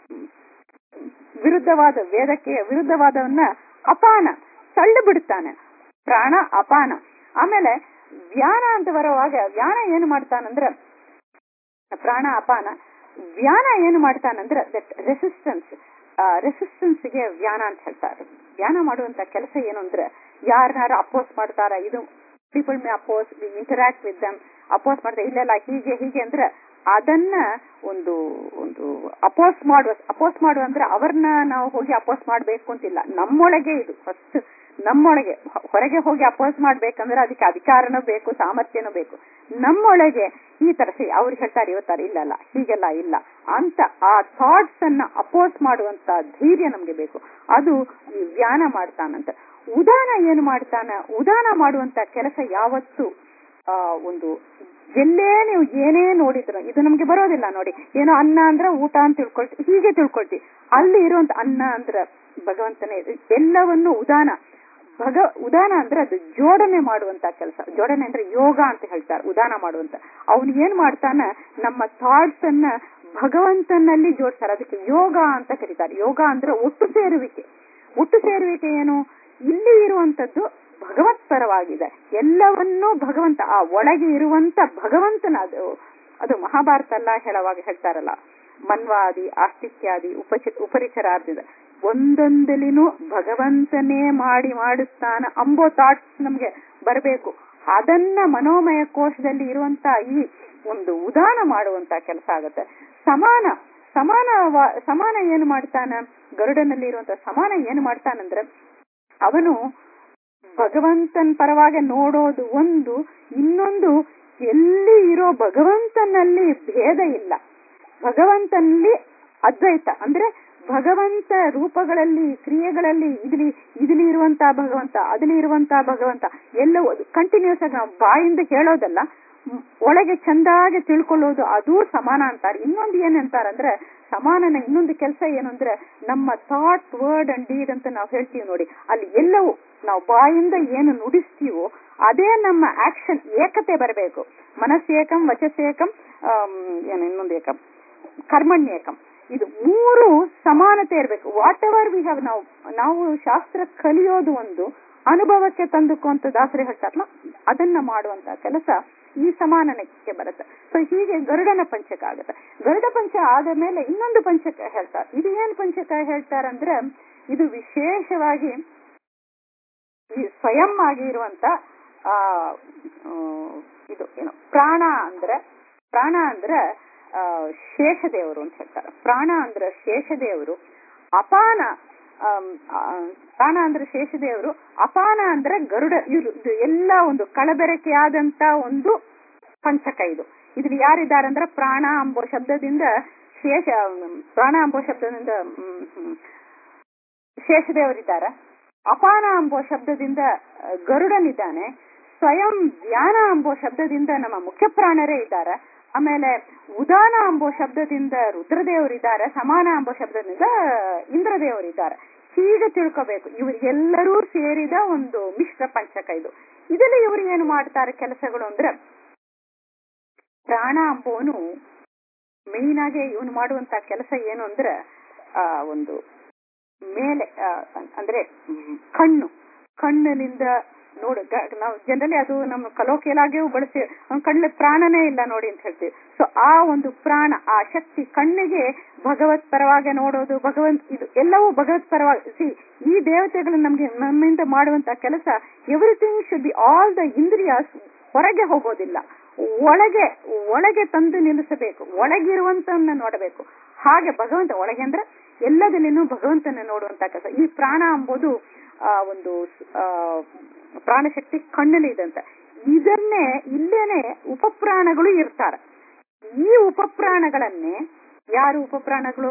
ವಿರುದ್ಧವಾದ ವೇದಕ್ಕೆ ವಿರುದ್ಧವಾದವನ್ನ ಅಪಾನ ತಳ್ಳಿ ಬಿಡ್ತಾನೆ ಪ್ರಾಣ ಅಪಾನ ಆಮೇಲೆ ವ್ಯಾನ ಅಂತ ಬರುವಾಗ ವ್ಯಾನ ಏನು ಮಾಡ್ತಾನಂದ್ರ ಪ್ರಾಣ ಅಪಾನ ವ್ಯಾನ ಏನು ಮಾಡ್ತಾನಂದ್ರ ದಟ್ ರೆಸಿಸ್ಟೆನ್ಸ್ ರೆಸಿಸ್ಟೆನ್ಸ್ ಗೆ ವ್ಯಾನ ಅಂತ ಹೇಳ್ತಾರೆ ವ್ಯಾನ ಮಾಡುವಂತ ಕೆಲಸ ಏನು ಅಂದ್ರೆ ಯಾರನ್ನಾರ ಅಪೋಸ್ ಮಾಡ್ತಾರ ಇದು people may oppose interact with them oppose ಮಾಡ್ತಾರೆ ಇಲ್ಲೆಲ್ಲ ಹೀಗೆ ಹೀಗೆ ಅಂದ್ರೆ ಅದನ್ನ ಒಂದು ಒಂದು ಅಪೋಸ್ ಮಾಡುವ ಅಪೋಸ್ ಮಾಡುವ ಅಂದ್ರೆ ಅವ್ರನ್ನ ನಾವು ಹೋಗಿ ಅಪೋಸ್ ಮಾಡ್ಬೇಕು ಅಂತಿಲ್ಲ ನಮ್ಮೊಳಗೆ ಇದು ಫಸ್ಟ್ ನಮ್ಮೊಳಗೆ ಹೊ- ಹೊರಗೆ ಹೋಗಿ ಅಪೋಸ್ ಮಾಡ್ಬೇಕಂದ್ರೆ ಅದಕ್ಕೆ ಅಧಿಕಾರನೂ ಬೇಕು ಸಾಮರ್ಥ್ಯನೂ ಬೇಕು ನಮ್ಮೊಳಗೆ ಈ ತರ ಸಿ ಅವ್ರು ಹೇಳ್ತಾರೆ ಇವತ್ತಾರೆ ಇಲ್ಲಲ್ಲ ಹೀಗೆಲ್ಲ ಇಲ್ಲ ಅಂತ ಆ ಥಾಟ್ಸ್ ಅನ್ನ ಅಪೋಸ್ ಮಾಡುವಂತ ಧೈರ್ಯ ನಮ್ಗೆ ಬೇಕು ಅದು ಈ ವ್ಯಾನ ಮಾಡ್ತಾನಂತ ಉದಾನ ಏನು ಮಾಡ್ತಾನ ಉದಾನ ಮಾಡುವಂತ ಕೆಲಸ ಯಾವತ್ತು ಆ ಒಂದು ಎಲ್ಲೇ ನೀವು ಏನೇ ನೋಡಿದ್ರು ಇದು ನಮ್ಗೆ ಬರೋದಿಲ್ಲ ನೋಡಿ ಏನೋ ಅನ್ನ ಅಂದ್ರೆ ಊಟ ಅಂತ ತಿಳ್ಕೊಳ್ತೀವಿ ಹೀಗೆ ತಿಳ್ಕೊಳ್ತೀವಿ ಅಲ್ಲಿ ಇರುವಂತ ಅನ್ನ ಅಂದ್ರೆ ಭಗವಂತನೇ ಎಲ್ಲವನ್ನು ಉದಾನ ಭಗ ಉದಾನ ಅಂದ್ರೆ ಅದು ಜೋಡಣೆ ಮಾಡುವಂತ ಕೆಲಸ ಜೋಡಣೆ ಅಂದ್ರೆ ಯೋಗ ಅಂತ ಹೇಳ್ತಾರೆ ಉದಾನ ಮಾಡುವಂತ ಅವನು ಏನ್ ಮಾಡ್ತಾನ ನಮ್ಮ ಥಾಟ್ಸ್ ಅನ್ನ ಭಗವಂತನಲ್ಲಿ ಜೋಡಿಸ್ತಾರೆ ಅದಕ್ಕೆ ಯೋಗ ಅಂತ ಕರೀತಾರೆ ಯೋಗ ಅಂದ್ರೆ ಒಟ್ಟು ಸೇರುವಿಕೆ ಒಟ್ಟು ಸೇರುವಿಕೆ ಏನು ಇಲ್ಲಿ ಇರುವಂತದ್ದು ಭಗವತ್ ಪರವಾಗಿದೆ ಎಲ್ಲವನ್ನೂ ಭಗವಂತ ಆ ಒಳಗೆ ಇರುವಂತ ಭಗವಂತನ ಅದು ಅದು ಮಹಾಭಾರತ ಎಲ್ಲ ಹೇಳುವಾಗ ಹೇಳ್ತಾರಲ್ಲ ಮನ್ವಾದಿ ಆಸ್ತಿಕ್ಯಾದಿ ಉಪಚ ಉಪರಿಚರಾರ್ಧಿದ ಒಂದೊಂದಲಿನೂ ಭಗವಂತನೇ ಮಾಡಿ ಮಾಡಿಸ್ತಾನ ಅಂಬೋ ಥಾಟ್ಸ್ ನಮ್ಗೆ ಬರಬೇಕು ಅದನ್ನ ಮನೋಮಯ ಕೋಶದಲ್ಲಿ ಇರುವಂತ ಈ ಒಂದು ಉದಾನ ಮಾಡುವಂತ ಕೆಲಸ ಆಗುತ್ತೆ ಸಮಾನ ಸಮಾನ ಸಮಾನ ಏನು ಮಾಡ್ತಾನ ಗರುಡನಲ್ಲಿ ಇರುವಂತ ಸಮಾನ ಏನು ಮಾಡ್ತಾನಂದ್ರೆ ಅವನು ಭಗವಂತನ ಪರವಾಗಿ ನೋಡೋದು ಒಂದು ಇನ್ನೊಂದು ಎಲ್ಲಿ ಇರೋ ಭಗವಂತನಲ್ಲಿ ಭೇದ ಇಲ್ಲ ಭಗವಂತನಲ್ಲಿ ಅದ್ವೈತ ಅಂದ್ರೆ ಭಗವಂತ ರೂಪಗಳಲ್ಲಿ ಕ್ರಿಯೆಗಳಲ್ಲಿ ಇದ್ಲಿ ಇದ್ಲಿ ಇರುವಂತ ಭಗವಂತ ಅದ್ಲಿ ಇರುವಂತ ಭಗವಂತ ಎಲ್ಲವೂ ಕಂಟಿನ್ಯೂಸ್ ಆಗಿ ನಾವು ಬಾಯಿಂದ ಹೇಳೋದಲ್ಲ ಮ್, ಒಳಗೆ ಚಂದಾಗಿ ತಿಳ್ಕೊಳ್ಳೋದು ಅದೂ ಸಮಾನ ಅಂತಾರೆ ಇನ್ನೊಂದು ಏನಂತಾರಂದ್ರೆ ಸಮಾನನ ಇನ್ನೊಂದು ಕೆಲಸ ಏನು ಅಂದ್ರೆ ನಮ್ಮ ಥಾಟ್ ವರ್ಡ್ ಅಂಡ್ ಡೀಡ್ ಅಂತ ನಾವು ಹೇಳ್ತೀವಿ ನೋಡಿ ಅಲ್ಲಿ ಎಲ್ಲವೂ ನಾವು ಬಾಯಿಂದ ಏನು ನುಡಿಸ್ತೀವೋ ಅದೇ ನಮ್ಮ ಆಕ್ಷನ್ ಏಕತೆ ಬರಬೇಕು ಮನಸ್ಸೇಕಂ ವಚಸ್ಸೇಕಂ ಆಮ್, ಏನು ಇನ್ನೊಂದು ಏಕಂ ಕರ್ಮಣ್ಯೇಕಂ ಇದು ಮೂರು ಸಮಾನತೆ ಇರಬೇಕು ವಾಟ್ ಎವರ್ ವಿ ಹ್ಯಾವ್ ನಾವು ನಾವು ಶಾಸ್ತ್ರ ಕಲಿಯೋದು ಒಂದು ಅನುಭವಕ್ಕೆ ತಂದುಕೊಂತ ದಾಸರಿ ಹೇಳ್ತಾರಲ್ಲ ಅದನ್ನ ಮಾಡುವಂತ ಕೆಲಸ ಈ ಸಮಾನನಕ್ಕೆ ಬರುತ್ತೆ ಸೊ ಹೀಗೆ ಗರುಡನ ಪಂಚಕ ಆಗುತ್ತೆ ಗರುಡ ಪಂಚ ಆದ ಮೇಲೆ ಇನ್ನೊಂದು ಪಂಚಕ ಹೇಳ್ತಾರೆ ಇದು ಏನ್ ಪಂಚಕ ಹೇಳ್ತಾರಂದ್ರೆ ಇದು ವಿಶೇಷವಾಗಿ ಈ ಸ್ವಯಂ ಆಗಿ ಇರುವಂತ ಆ ಆ, ಇದು ಏನು ಪ್ರಾಣ ಅಂದ್ರೆ ಪ್ರಾಣ ಅಂದ್ರೆ ಆ, ಶೇಷದೇವರು ಅಂತ ಹೇಳ್ತಾರೆ ಪ್ರಾಣ ಅಂದ್ರೆ ಶೇಷದೇವರು ಅಪಾನ ಆಮ್, ಆ, ಪ್ರಾಣ ಅಂದ್ರೆ ಶೇಷದೇವರು ಅಪಾನ ಅಂದ್ರೆ ಗರುಡ ಇವ್ರು ಇದು ಎಲ್ಲ ಒಂದು ಕಳಬೆರಕೆಯಾದಂತ ಒಂದು ಪಂಚಕ ಇದು ಇದ್ರಲ್ಲಿ ಯಾರಿದ್ದಾರೆ ಅಂದ್ರೆ ಪ್ರಾಣ ಅಂಬೋ ಶಬ್ದದಿಂದ ಶೇಷ ಪ್ರಾಣ ಅಂಬೋ ಶಬ್ದದಿಂದ ಹ್ಮ್, ಹ್ಮ್, ಶೇಷದೇವರಿದ್ದಾರೆ ಅಪಾನ ಎಂಬುವ ಶಬ್ದದಿಂದ ಆ, ಗರುಡನಿದ್ದಾನೆ ಸ್ವಯಂ ಧ್ಯಾನ ಎಂಬೋ ಶಬ್ದದಿಂದ ನಮ್ಮ ಮುಖ್ಯ ಪ್ರಾಣರೇ ಇದ್ದಾರೆ ಆಮೇಲೆ ಉದಾನ ಎಂಬೋ ಶಬ್ದದಿಂದ ರುದ್ರದೇವರಿದ್ದಾರೆ ಸಮಾನ ಎಂಬೋ ಶಬ್ದದಿಂದ ಇಂದ್ರದೇವರಿದ್ದಾರೆ ಹೀಗೆ ತಿಳ್ಕೋಬೇಕು ಇವರಿಗೆಲ್ಲರೂ ಸೇರಿದ ಒಂದು ಮಿಶ್ರ ಪಂಚಕ ಇದು ಇದರಲ್ಲಿ ಇವರು ಏನು ಮಾಡ್ತಾರೆ ಕೆಲಸಗಳು ಅಂದ್ರೆ ಪ್ರಾಣ ಅಂಬೋನು ಮೇನ್ ಆಗಿ ಇವನು ಮಾಡುವಂತ ಕೆಲಸ ಏನು ಅಂದ್ರೆ ಆ ಒಂದು ಮೇಲೆ ಆ, ಅಂದ್ರೆ ಹ್ಮ್, ಕಣ್ಣು ಕಣ್ಣಿನಿಂದ ನೋಡು ಗ- ನಾವು ಜನರಲಿ ಅದು ನಮ್ಮ ಕಲೋಕಿಯಲಾಗಿಯೂ ಬಳಸಿ ಅವ್ನ ಕಣ್ಣಲ್ಲಿ ಪ್ರಾಣನೇ ಇಲ್ಲ ನೋಡಿ ಅಂತ ಹೇಳ್ತೀವಿ ಸೊ ಆ ಒಂದು ಪ್ರಾಣ ಆ ಶಕ್ತಿ ಕಣ್ಣಿಗೆ ಭಗವತ್ ಪರವಾಗಿ ನೋಡೋದು ಭಗವಂತ್ ಇದು ಎಲ್ಲವೂ ಭಗವತ್ ಪರವಾಗಿ ಸಿ ಈ ದೇವತೆಗಳು ನಮ್ಗೆ ನಮ್ಮಿಂದ ಮಾಡುವಂತ ಕೆಲಸ everything should be all the ಇಂದ್ರಿಯಾಸ್ ಹೊರಗೆ ಹೋಗೋದಿಲ್ಲ ಒಳಗೆ ಒಳಗೆ ತಂದು ನಿಲ್ಲಿಸಬೇಕು ಒಳಗಿರುವಂತನ್ನ ನೋಡಬೇಕು ಹಾಗೆ ಭಗವಂತ ಒಳಗೆ ಅಂದ್ರೆ ಎಲ್ಲದಲ್ಲಿನೂ ಭಗವಂತನ ನೋಡುವಂತ ಕೆಲಸ ಈ ಪ್ರಾಣ ಎಂಬುದು ಆ ಒಂದು ಆ ಪ್ರಾಣಶಕ್ತಿ ಕಣ್ಣಲ್ಲಿ ಇದಂತ ಇದನ್ನೇ ಇಲ್ಲೇನೆ ಉಪಪ್ರಾಣಗಳು ಇರ್ತಾರೆ ಈ ಉಪಪ್ರಾಣಗಳನ್ನೇ ಯಾರು ಉಪಪ್ರಾಣಗಳು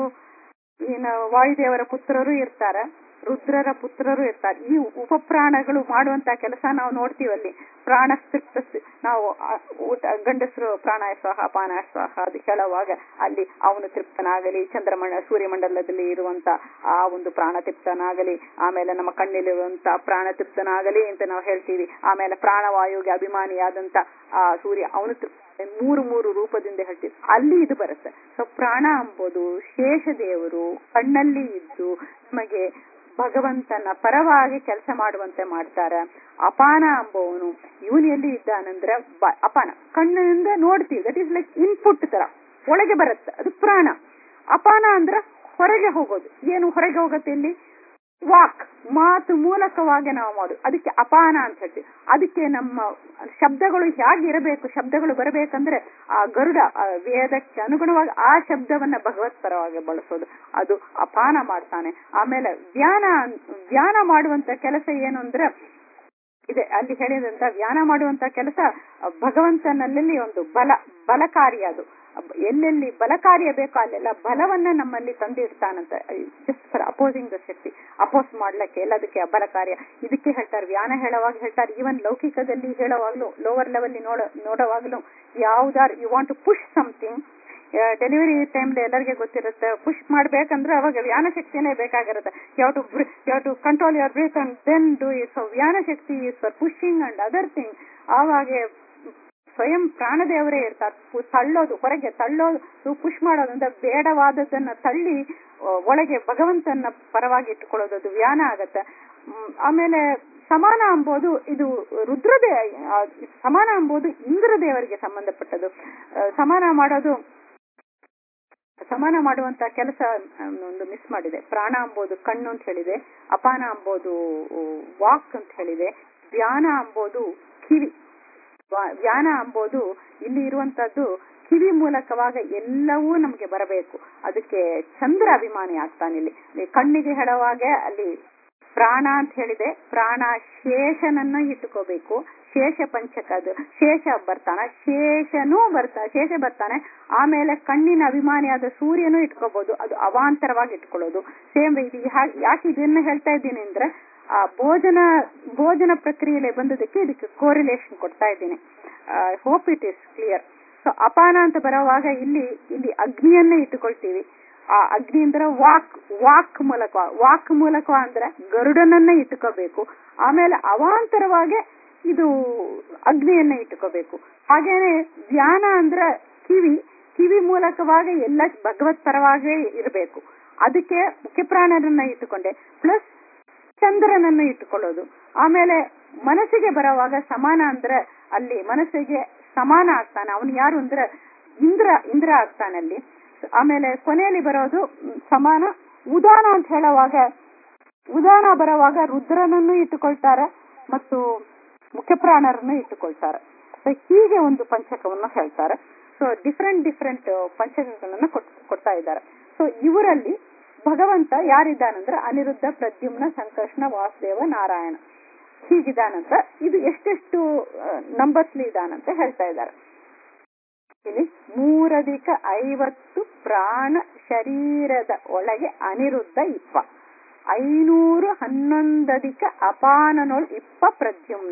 ಏನು ವಾಯುದೇವರ ಪುತ್ರರು ಇರ್ತಾರೆ ರುದ್ರರ ಪುತ್ರರು ಇರ್ತಾರೆ ಈ ಉಪಪ್ರಾಣಗಳು ಮಾಡುವಂತ ಕೆಲಸ ನಾವು ನೋಡ್ತೀವಲ್ಲಿ ಪ್ರಾಣ ತೃಪ್ತ ನಾವು ಆ ಊಟ ಗಂಡಸರು ಪ್ರಾಣಾಯ ಸ್ವಾಹ ಪಾನಾಯ ಸ್ವಾಹ ಅದು ಹೇಳುವಾಗ ಅಲ್ಲಿ ಅವನು ತೃಪ್ತನಾಗಲಿ ಚಂದ್ರಮಂಡ ಸೂರ್ಯಮಂಡಲದಲ್ಲಿ ಇರುವಂತ ಆ ಒಂದು ಪ್ರಾಣ ತೃಪ್ತನಾಗಲಿ ಆಮೇಲೆ ನಮ್ಮ ಕಣ್ಣಲ್ಲಿರುವಂತ ಪ್ರಾಣ ತೃಪ್ತನಾಗಲಿ ಅಂತ ನಾವು ಹೇಳ್ತೀವಿ ಆಮೇಲೆ ಪ್ರಾಣವಾಯುಗೆ ಅಭಿಮಾನಿಯಾದಂತ ಆ ಸೂರ್ಯ ಅವನು ತೃಪ್ತ ಮೂರು ಮೂರು ರೂಪದಿಂದ ಹೇಳ್ತೀವಿ ಅಲ್ಲಿ ಇದು ಬರುತ್ತೆ ಸೊ ಪ್ರಾಣ ಎಂಬುದು ಶೇಷ ದೇವರು ಕಣ್ಣಲ್ಲಿ ಇದ್ದು ನಮಗೆ ಭಗವಂತನ ಪರವಾಗಿ ಕೆಲಸ ಮಾಡುವಂತೆ ಮಾಡ್ತಾರೆ ಅಪಾನ ಅಂಬವನು ಇವನು ಎಲ್ಲಿ ಇದ್ದಾನಂದ್ರೆ ಬ- ಅಪಾನ ಕಣ್ಣಿನಿಂದ ನೋಡ್ತೀವಿ ದಟ್ ಈಸ್ ಲೈಕ್ ಇನ್ಪುಟ್ ತರ ಒಳಗೆ ಬರುತ್ತೆ ಅದು ಪ್ರಾಣ ಅಪಾನ ಅಂದ್ರೆ ಹೊರಗೆ ಹೋಗೋದು ಏನು ಹೊರಗೆ ಹೋಗುತ್ತೆ ಇಲ್ಲಿ ವಾಕ್ ಮಾತು ಮೂಲಕವಾಗಿ ನಾವು ಮಾಡೋದು ಅದಕ್ಕೆ ಅಪಾನ ಅಂತ ಹೇಳ್ತೀವಿ ಅದಕ್ಕೆ ನಮ್ಮ ಶಬ್ದಗಳು ಹೇಗೆ ಇರಬೇಕು ಶಬ್ದಗಳು ಬರಬೇಕಂದ್ರೆ ಆ ಗರುಡ ಆ ವೇದಕ್ಕೆ ಅನುಗುಣವಾಗಿ ಆ ಶಬ್ದವನ್ನ ಭಗವತ್ ಪರವಾಗಿ ಬಳಸೋದು ಅದು ಅಪಾನ ಮಾಡ್ತಾನೆ ಆಮೇಲೆ ಧ್ಯಾನ ಧ್ಯಾನ ಮಾಡುವಂತ ಕೆಲಸ ಏನು ಅಂದ್ರೆ ಇದೆ ಅಲ್ಲಿ ಹೇಳಿದಂತ ಧ್ಯಾನ ಮಾಡುವಂತ ಕೆಲಸ ಭಗವಂತನಲ್ಲಿ ಒಂದು ಬಲ ಬಲಕಾರಿ ಅದು ಎಲ್ಲೆಲ್ಲಿ ಬಲಕಾರ್ಯ ಬೇಕೋ ಅಲ್ಲೆಲ್ಲ ಬಲವನ್ನ ನಮ್ಮಲ್ಲಿ ತಂದಿಡ್ತಾನಂತ ಜಸ್ಟ್ ಫಾರ್ ಅಪೋಸಿಂಗ್ ದ ಶಕ್ತಿ ಅಪೋಸ್ ಮಾಡ್ಲಿಕ್ಕೆ ಎಲ್ಲದಕ್ಕೆ ಆ ಬಲ ಕಾರ್ಯ ಇದಕ್ಕೆ ಹೇಳ್ತಾರೆ ವ್ಯಾನ ಹೇಳುವಾಗ ಹೇಳ್ತಾರೆ ಈವನ್ ಲೌಕಿಕದಲ್ಲಿ ಹೇಳುವಾಗ್ಲೂ ಲೋವರ್ ಲೆವೆಲ್ ನೋಡ ನೋಡುವಾಗ್ಲೂ ಯಾವ್ದಾರು you want to push something delivery time ಎಲ್ಲರಿಗೆ ಗೊತ್ತಿರುತ್ತೆ ಪುಷ್ ಮಾಡ್ಬೇಕಂದ್ರೆ ಅವಾಗ ವ್ಯಾನ ಶಕ್ತಿನೇ ಬೇಕಾಗಿರುತ್ತೆ ಯಾವ ಟು ಯಾವ to control your breath and then do it so ವ್ಯಾನ ಶಕ್ತಿ is for pushing and other thing ಆವಾಗ ಸ್ವಯಂ ಪ್ರಾಣದೇವರೇ ಇರ್ತಾರೆ ಪು- ತಳ್ಳೋದು ಹೊರಗೆ ತಳ್ಳೋದು ಪುಷ್ ಮಾಡೋದು ಅಂದ್ರೆ ಬೇಡವಾದದನ್ನ ತಳ್ಳಿ ಆ, ಒಳಗೆ ಭಗವಂತನ ಪರವಾಗಿ ಇಟ್ಟುಕೊಳ್ಳೋದು ಅದು ವ್ಯಾನ ಆಗತ್ತೆ ಮ್, ಆಮೇಲೆ ಸಮಾನ ಎಂಬುದು ಇದು ರುದ್ರದೇ ಆ, ಸಮಾನ ಎಂಬುದು ಇಂದ್ರದೇವರಿಗೆ ಸಂಬಂಧಪಟ್ಟದ್ದು ಆ, ಸಮಾನ ಮಾಡೋದು ಸಮಾನ ಮಾಡುವಂತ ಕೆಲಸ ಒಂದು ಮಿಸ್ ಮಾಡಿದೆ ಪ್ರಾಣ ಅಂಬೋದು ಕಣ್ಣು ಅಂತ ಹೇಳಿದೆ ಅಪಾನ ಅಂಬೋದು ವಾಕ್ ಅಂತ ಹೇಳಿದೆ ಧ್ಯಾನ ಅಂಬೋದು ಕಿವಿ ವಾ- ಧ್ಯಾನ ಅಂಬೋದು ಇಲ್ಲಿ ಇರುವಂತದ್ದು ಕಿವಿ ಮೂಲಕವಾಗ ಎಲ್ಲವೂ ನಮ್ಗೆ ಬರಬೇಕು ಅದಕ್ಕೆ ಚಂದ್ರ ಅಭಿಮಾನಿ ಆಗ್ತಾನೆ ಇಲ್ಲಿ ಇಲ್ಲಿ ಕಣ್ಣಿಗೆ ಹೇಳುವಾಗ ಅಲ್ಲಿ ಪ್ರಾಣ ಅಂತ ಹೇಳಿದೆ ಪ್ರಾಣ ಶೇಷನನ್ನ ಇಟ್ಟುಕೋಬೇಕು ಶೇಷ ಪಂಚಕ ಅದು ಶೇಷ ಬರ್ತಾನ ಶೇಷನೂ ಬರ್ತಾ ಶೇಷ ಬರ್ತಾನೆ ಆಮೇಲೆ ಕಣ್ಣಿನ ಅಭಿಮಾನಿಯಾದ ಸೂರ್ಯನೂ ಇಟ್ಕೋಬಹುದು ಅದು ಅವಾಂತರವಾಗಿ ಇಟ್ಕೊಳ್ಳೋದು ಸೇಮ್ ಇದು ಯಾ- ಯಾಕೆ ಇದನ್ನ ಹೇಳ್ತಾ ಇದ್ದೀನಿ ಅಂದ್ರೆ ಆ ಭೋಜನ ಭೋಜನ ಪ್ರಕ್ರಿಯೆಯಲ್ಲಿ ಬಂದದಕ್ಕೆ ಇದಕ್ಕೆ ಕೋರಿಲೇಷನ್ ಕೊಡ್ತಾ ಇದ್ದೀನಿ hope it is clear so ಅಪಾನ ಅಂತ ಬರುವಾಗ ಇಲ್ಲಿ ಇಲ್ಲಿ ಅಗ್ನಿಯನ್ನೇ ಇಟ್ಟುಕೊಳ್ತೀವಿ ಆ ಅಗ್ನಿ ಅಂದ್ರೆ ವಾಕ್ ವಾಕ್ ಮೂಲಕ ವಾಕ್ ಮೂಲಕ ಅಂದ್ರೆ ಗರುಡನನ್ನ ಇಟ್ಟುಕೋಬೇಕು ಆಮೇಲೆ ಅವಾಂತರವಾಗಿ ಇದು ಅಗ್ನಿಯನ್ನ ಇಟ್ಟುಕೋಬೇಕು ಹಾಗೇನೆ ಧ್ಯಾನ ಅಂದ್ರೆ ಕಿವಿ ಕಿವಿ ಮೂಲಕವಾಗಿ ಎಲ್ಲ ಭಗವತ್ ಪರವಾಗಿ ಇರಬೇಕು ಅದಕ್ಕೆ ಮುಖ್ಯ ಪ್ರಾಣರನ್ನ ಇಟ್ಟುಕೊಂಡೆ ಪ್ಲಸ್ ಚಂದ್ರನನ್ನು ಇಟ್ಟುಕೊಳ್ಳೋದು ಆಮೇಲೆ ಮನಸ್ಸಿಗೆ ಬರುವಾಗ ಸಮಾನ ಅಂದ್ರೆ ಅಲ್ಲಿ ಮನಸ್ಸಿಗೆ ಸಮಾನ ಆಗ್ತಾನೆ ಅವನು ಯಾರು ಅಂದ್ರೆ ಇಂದ್ರ ಇಂದ್ರ ಆಗ್ತಾನೆ ಅಲ್ಲಿ ಆಮೇಲೆ ಕೊನೆಯಲ್ಲಿ ಬರೋದು ಮ್, ಸಮಾನ ಉದಾನ ಅಂತ ಹೇಳುವಾಗ ಉದಾನ ಬರುವಾಗ ರುದ್ರನನ್ನು ಇಟ್ಟುಕೊಳ್ತಾರೆ ಮತ್ತು ಮುಖ್ಯ ಪ್ರಾಣರನ್ನು ಇಟ್ಟುಕೊಳ್ತಾರೆ ಸೊ ಹೀಗೆ ಒಂದು ಪಂಚಕವನ್ನು ಹೇಳ್ತಾರೆ ಸೊ ಡಿಫ್ರೆಂಟ್ ಡಿಫ್ರೆಂಟ್ ಪಂಚಕಗಳನ್ನ ಕೊಟ್- ಕೊಡ್ತಾ ಇದ್ದಾರೆ ಸೊ ಇವರಲ್ಲಿ ಭಗವಂತ ಯಾರಿದ್ದಾನಂದ್ರೆ ಅನಿರುದ್ಧ ಪ್ರದ್ಯುಮ್ನ ಸಂಕರ್ಷಣ ವಾಸುದೇವ ನಾರಾಯಣ ಹೀಗಿದ್ದಾನಂತ ಇದು ಎಷ್ಟೆಷ್ಟು ನಂಬರ್ಸ್ಲಿ ಇದಾನಂತ ಹೇಳ್ತಾ ಇದ್ದಾರೆ ಇಲ್ಲಿ ಮೂರಧಿಕ ಐವತ್ತು ಪ್ರಾಣ ಶರೀರದ ಒಳಗೆ ಅನಿರುದ್ಧ ಇಪ್ಪ ಐನೂರು ಹನ್ನೊಂದಧಿಕ ಅಪಾನನೊಳ್ ಇಪ್ಪ ಪ್ರದ್ಯುಮ್ನ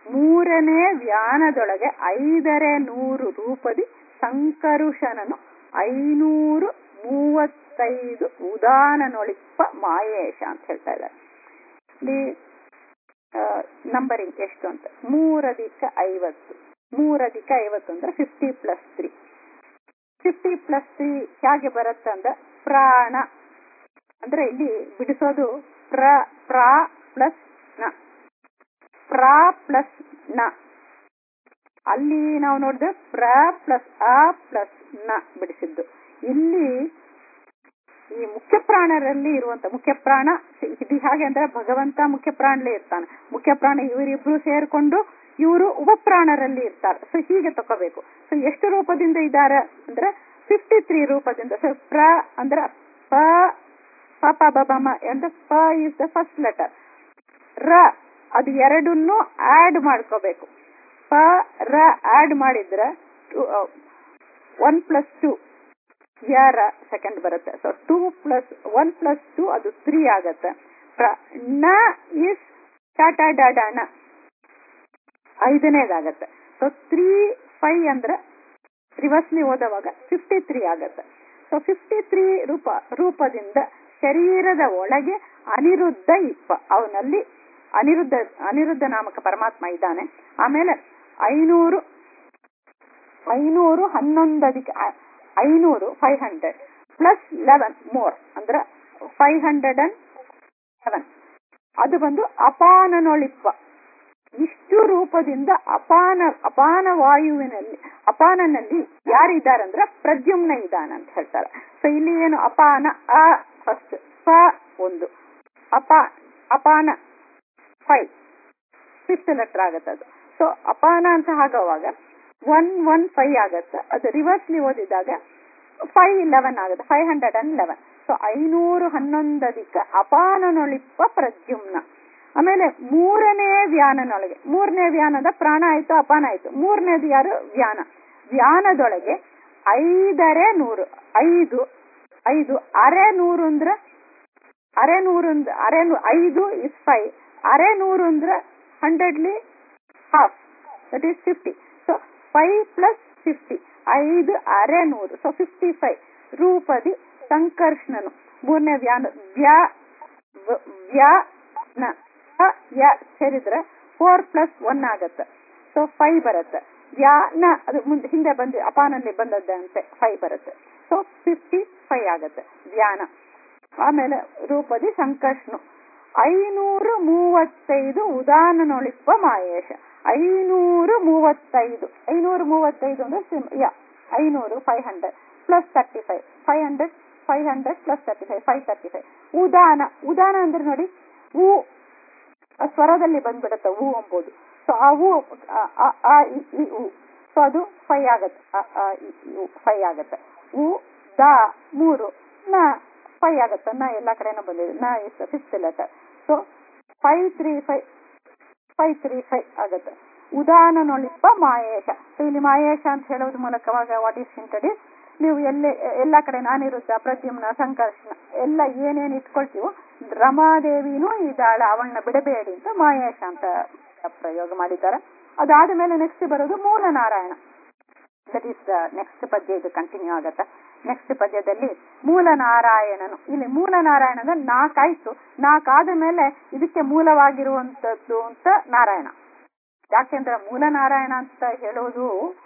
ಮೂರನೇ ವ್ಯಾನದೊಳಗೆ ಐದರೇ ನೂರು ರೂಪದಿ ಸಂಕರುಷನನು ಐನೂರು ಮೂವತ್ತೈದು ಉದಾನನೊಳಿಪ್ಪ ಮಾಯೇಶ ಅಂತ ಹೇಳ್ತಾ ಇದ್ದಾರೆ ಇಲ್ಲಿ ನಂಬರಿಂಗ್ ಎಷ್ಟು ಅಂತ ಮೂರಧಿಕ ಐವತ್ತು ಮೂರಧಿಕ ಐವತ್ತು ಅಂದ್ರೆ fifty plus three fifty plus three ಹೇಗೆ ಬರುತ್ತೆ ಅಂದ್ರೆ ಪ್ರಾಣ ಅಂದ್ರೆ ಇಲ್ಲಿ ಬಿಡಿಸೋದು ಪ್ರ ಪ್ರಾ ಪ್ಲಸ್ ನ ಪ್ರಾ ಪ್ಲಸ್ ನ ಅಲ್ಲಿ ನಾವು ನೋಡಿದ್ರೆ ಪ್ರ ಪ್ಲಸ್ ಅ ಪ್ಲಸ್ ನ ಬಿಡಿಸಿದ್ದು ಇಲ್ಲಿ ಈ ಮುಖ್ಯ ಪ್ರಾಣರಲ್ಲಿ ಇರುವಂತ ಮುಖ್ಯ ಪ್ರಾಣ ಇದು ಹಾಗೆ ಅಂದ್ರೆ ಭಗವಂತ ಮುಖ್ಯ ಪ್ರಾಣಲೇ ಇರ್ತಾನೆ ಮುಖ್ಯ ಪ್ರಾಣ ಇವರಿಬ್ರು ಸೇರ್ಕೊಂಡು ಇವರು ಉಪಪ್ರಾಣರಲ್ಲಿ ಇರ್ತಾರೆ ಸೊ ಹೀಗೆ ತಕೋಬೇಕು ಸೊ ಎಷ್ಟು ರೂಪದಿಂದ ಇದ್ದಾರೆ ಅಂದ್ರೆ ಫಿಫ್ಟಿ ತ್ರೀ ರೂಪದಿಂದ ಸೊ ಪ್ರ ಅಂದ್ರೆ ಪ ಪಾಪ ಬಬಮ ಅಂದ್ರೆ ಪ ಇಸ್ ದ ಫಸ್ಟ್ ಲೆಟರ್ ರ ಅದು ಎರಡನ್ನು ಆಡ್ ಮಾಡ್ಕೋಬೇಕು ಪ ರ ಆಡ್ ಮಾಡಿದ್ರೆ ಒನ್ ಪ್ಲಸ್ ಟು ಯಾರ ಸೆಕೆಂಡ್ ಬರುತ್ತೆ so two plus one plus two ಅದು ತ್ರೀ ಆಗತ್ತೆ ನ ಇಸ್ ಟಾಟಾ ಡಾಡಾ ನ ಐದನೇದಾಗತ್ತೆ ಸೊ ತ್ರೀ ಫೈವ್ ಅಂದ್ರೆ ರಿವರ್ಸ್ಲಿ ಓದುವಾಗ ಫಿಫ್ಟಿ ತ್ರೀ ಆಗತ್ತೆ ಸೊ ಫಿಫ್ಟಿ ತ್ರೀ ರೂಪ ರೂಪದಿಂದ ಶರೀರದ ಒಳಗೆ ಅನಿರುದ್ಧ ಇಪ್ಪ ಅವನಲ್ಲಿ ಅನಿರುದ್ಧ ಅನಿರುದ್ಧ ನಾಮಕ ಪರಮಾತ್ಮ ಇದ್ದಾನೆ ಆಮೇಲೆ ಐನೂರು ಐನೂರು ಹನ್ನೊಂದದಿಕ್ಕೆ ಐನೂರು five hundred plus eleven more ಅಂದ್ರೆ ಫೈವ್ ಹಂಡ್ರೆಡ್ ಅಂಡ್ ಸೆವೆನ್ ಅದು ಬಂದು ಅಪಾನನೊಳಿಪ್ಪ ಇಷ್ಟು ರೂಪದಿಂದ ಅಪಾನ ಅಪಾನ ವಾಯುವಿನಲ್ಲಿ ಅಪಾನನಲ್ಲಿ ಯಾರಿದ್ದಾರಂದ್ರೆ ಪ್ರದ್ಯುಮ್ನ ಇದ್ದಾನ ಅಂತ ಹೇಳ್ತಾರೆ ಸೊ ಇಲ್ಲಿ ಏನು ಅಪಾನ ಅ ಫಸ್ಟ್ ಪ ಒಂದು ಅಪಾ ಅಪಾನ ಫೈವ್ ಫಿಫ್ತ್ ಲೆಟರ್ ಆಗತ್ತೆ ಅದು ಸೊ ಅಪಾನ ಅಂತ ಆಗುವಾಗ ಒನ್ ಒನ್ ಫೈವ್ ಆಗತ್ತೆ ಅದು ರಿವರ್ಸ್ಲಿ ಓದಿದಾಗ ಫೈವ್ ಲೆವೆನ್ ಆಗುತ್ತೆ five hundred and eleven so ಐನೂರು ಹನ್ನೊಂದದಿಕ್ಕ ಅಪಾನನೊಳಿಪ್ಪ ಪ್ರದ್ಯುಮ್ನ ಆಮೇಲೆ ಮೂರನೇ ವ್ಯಾನನೊಳಗೆ ಮೂರನೇ ವ್ಯಾನದ ಪ್ರಾಣ ಆಯ್ತು ಅಪಾನ ಆಯ್ತು ಮೂರನೇದು ಯಾರು ವ್ಯಾನ ವ್ಯಾನದೊಳಗೆ ಐದರೆ ನೂರು ಐದು ಐದು ಅರೆ ನೂರು ಅಂದ್ರೆ ಅರೆ ನೂರು ಅಂದ್ರೆ ಅರೆ ಐದು ಇಸ್ ಫೈವ್ ಅರೆ ನೂರು ಅಂದ್ರೆ ಹಂಡ್ರೆಡ್ಲಿ half that is fifty so five plus fifty ಐದು ಅರೆ ನೂರು ಸೊ ಫಿಫ್ಟಿ ಫೈವ್ ರೂಪದಿ ಸಂಕರ್ಷಣನು ಮೂರನೇ ವ್ಯಾನ ವ್ಯಾ ವ್ಯಾನ ಯ ಸೇರಿದ್ರೆ ಫೋರ್ ಪ್ಲಸ್ ಒನ್ ಆಗತ್ತೆ ಸೊ ಫೈವ್ ಬರುತ್ತೆ ವ್ಯಾನ ಅದು ಮುಂದೆ ಹಿಂದೆ ಬಂದು ಅಪಾನಲ್ಲಿ ಬಂದದ್ದಂತೆ ಫೈವ್ ಬರುತ್ತೆ ಸೊ ಫಿಫ್ಟಿ ಫೈವ್ ಆಗತ್ತೆ ವ್ಯಾನ ಆಮೇಲೆ ರೂಪದಿ ಸಂಕರ್ಷಣು ಐನೂರು ಮೂವತ್ತೈದು ಉದಾನನೊಳಿಪ್ಪ ಮಾಯೇಶ ಐನೂರು ಮೂವತ್ತೈದು ಐನೂರು ಮೂವತ್ತೈದು ಅಂದ್ರೆ ಯಾ ಐನೂರು five hundred plus thirty five five hundred five hundred plus thirty five five thirty five ಉದಾನ ಉದಾನ ಅಂದ್ರೆ ನೋಡಿ ಹೂ ಸ್ವರದಲ್ಲಿ ಬಂದ್ಬಿಡುತ್ತೆ ಹೂ ಎಂಬುದು ಸೊ ಆ ಹೂ ಆ ಈ ಹೂ ಸೊ ಅದು ಫೈವ್ ಆಗತ್ತೆ ಫೈವ್ ಆಗತ್ತೆ ಹೂ ದ ಮೂರು ನ ಫೈವ್ ಆಗತ್ತೆ ನ ಎಲ್ಲಾ ಕಡೆನೂ ಬಂದಿದೆ ನ is fifth letter so five three five five three five ಆಗತ್ತೆ ಉದಾನನೊಳಿಪ್ಪ ಮಾಯೇಶ ಸೊ ಇಲ್ಲಿ ಮಾಯೇಶ ಅಂತ ಹೇಳೋದ್ರ ಮೂಲಕವಾಗ ವಾಟ್ ಈಸ್ ಇಂಟಡಿ ನೀವು ಎಲ್ಲೇ ಎಲ್ಲಾ ಕಡೆ ನಾನಿರುದ್ದ ಪ್ರದ್ಯುಮ್ನ ಸಂಕರ್ಷಣ ಎಲ್ಲ ಏನೇನ್ ಇಟ್ಕೊಳ್ತೀವೋ ರಮಾದೇವಿನೂ ಇದ್ದಾಳ ಅವಳನ್ನ ಬಿಡಬೇಡಿ ಅಂತ ಮಾಯೇಶ ಅಂತ ಪ್ರಯೋಗ ಮಾಡಿದ್ದಾರೆ ಅದಾದ ಮೇಲೆ ನೆಕ್ಸ್ಟ್ ಬರೋದು ಮೂಲ ನಾರಾಯಣ ದಟ್ ಈಸ್ ನೆಕ್ಸ್ಟ್ ಪದ್ಯ ಇದು ಕಂಟಿನ್ಯೂ ಆಗತ್ತೆ ನೆಕ್ಸ್ಟ್ ಪದ್ಯದಲ್ಲಿ ಮೂಲ ನಾರಾಯಣನು ಇಲ್ಲಿ ಮೂಲ ನಾರಾಯಣ ಅಂದ್ರೆ ನಾಲ್ಕಾಯ್ತು ನಾಲ್ಕಾದ ಮೇಲೆ ಇದಕ್ಕೆ ಮೂಲವಾಗಿರುವಂತದ್ದು ಅಂತ ನಾರಾಯಣ ಯಾಕೆಂದ್ರೆ ಮೂಲ ನಾರಾಯಣ ಅಂತ ಹೇಳೋದು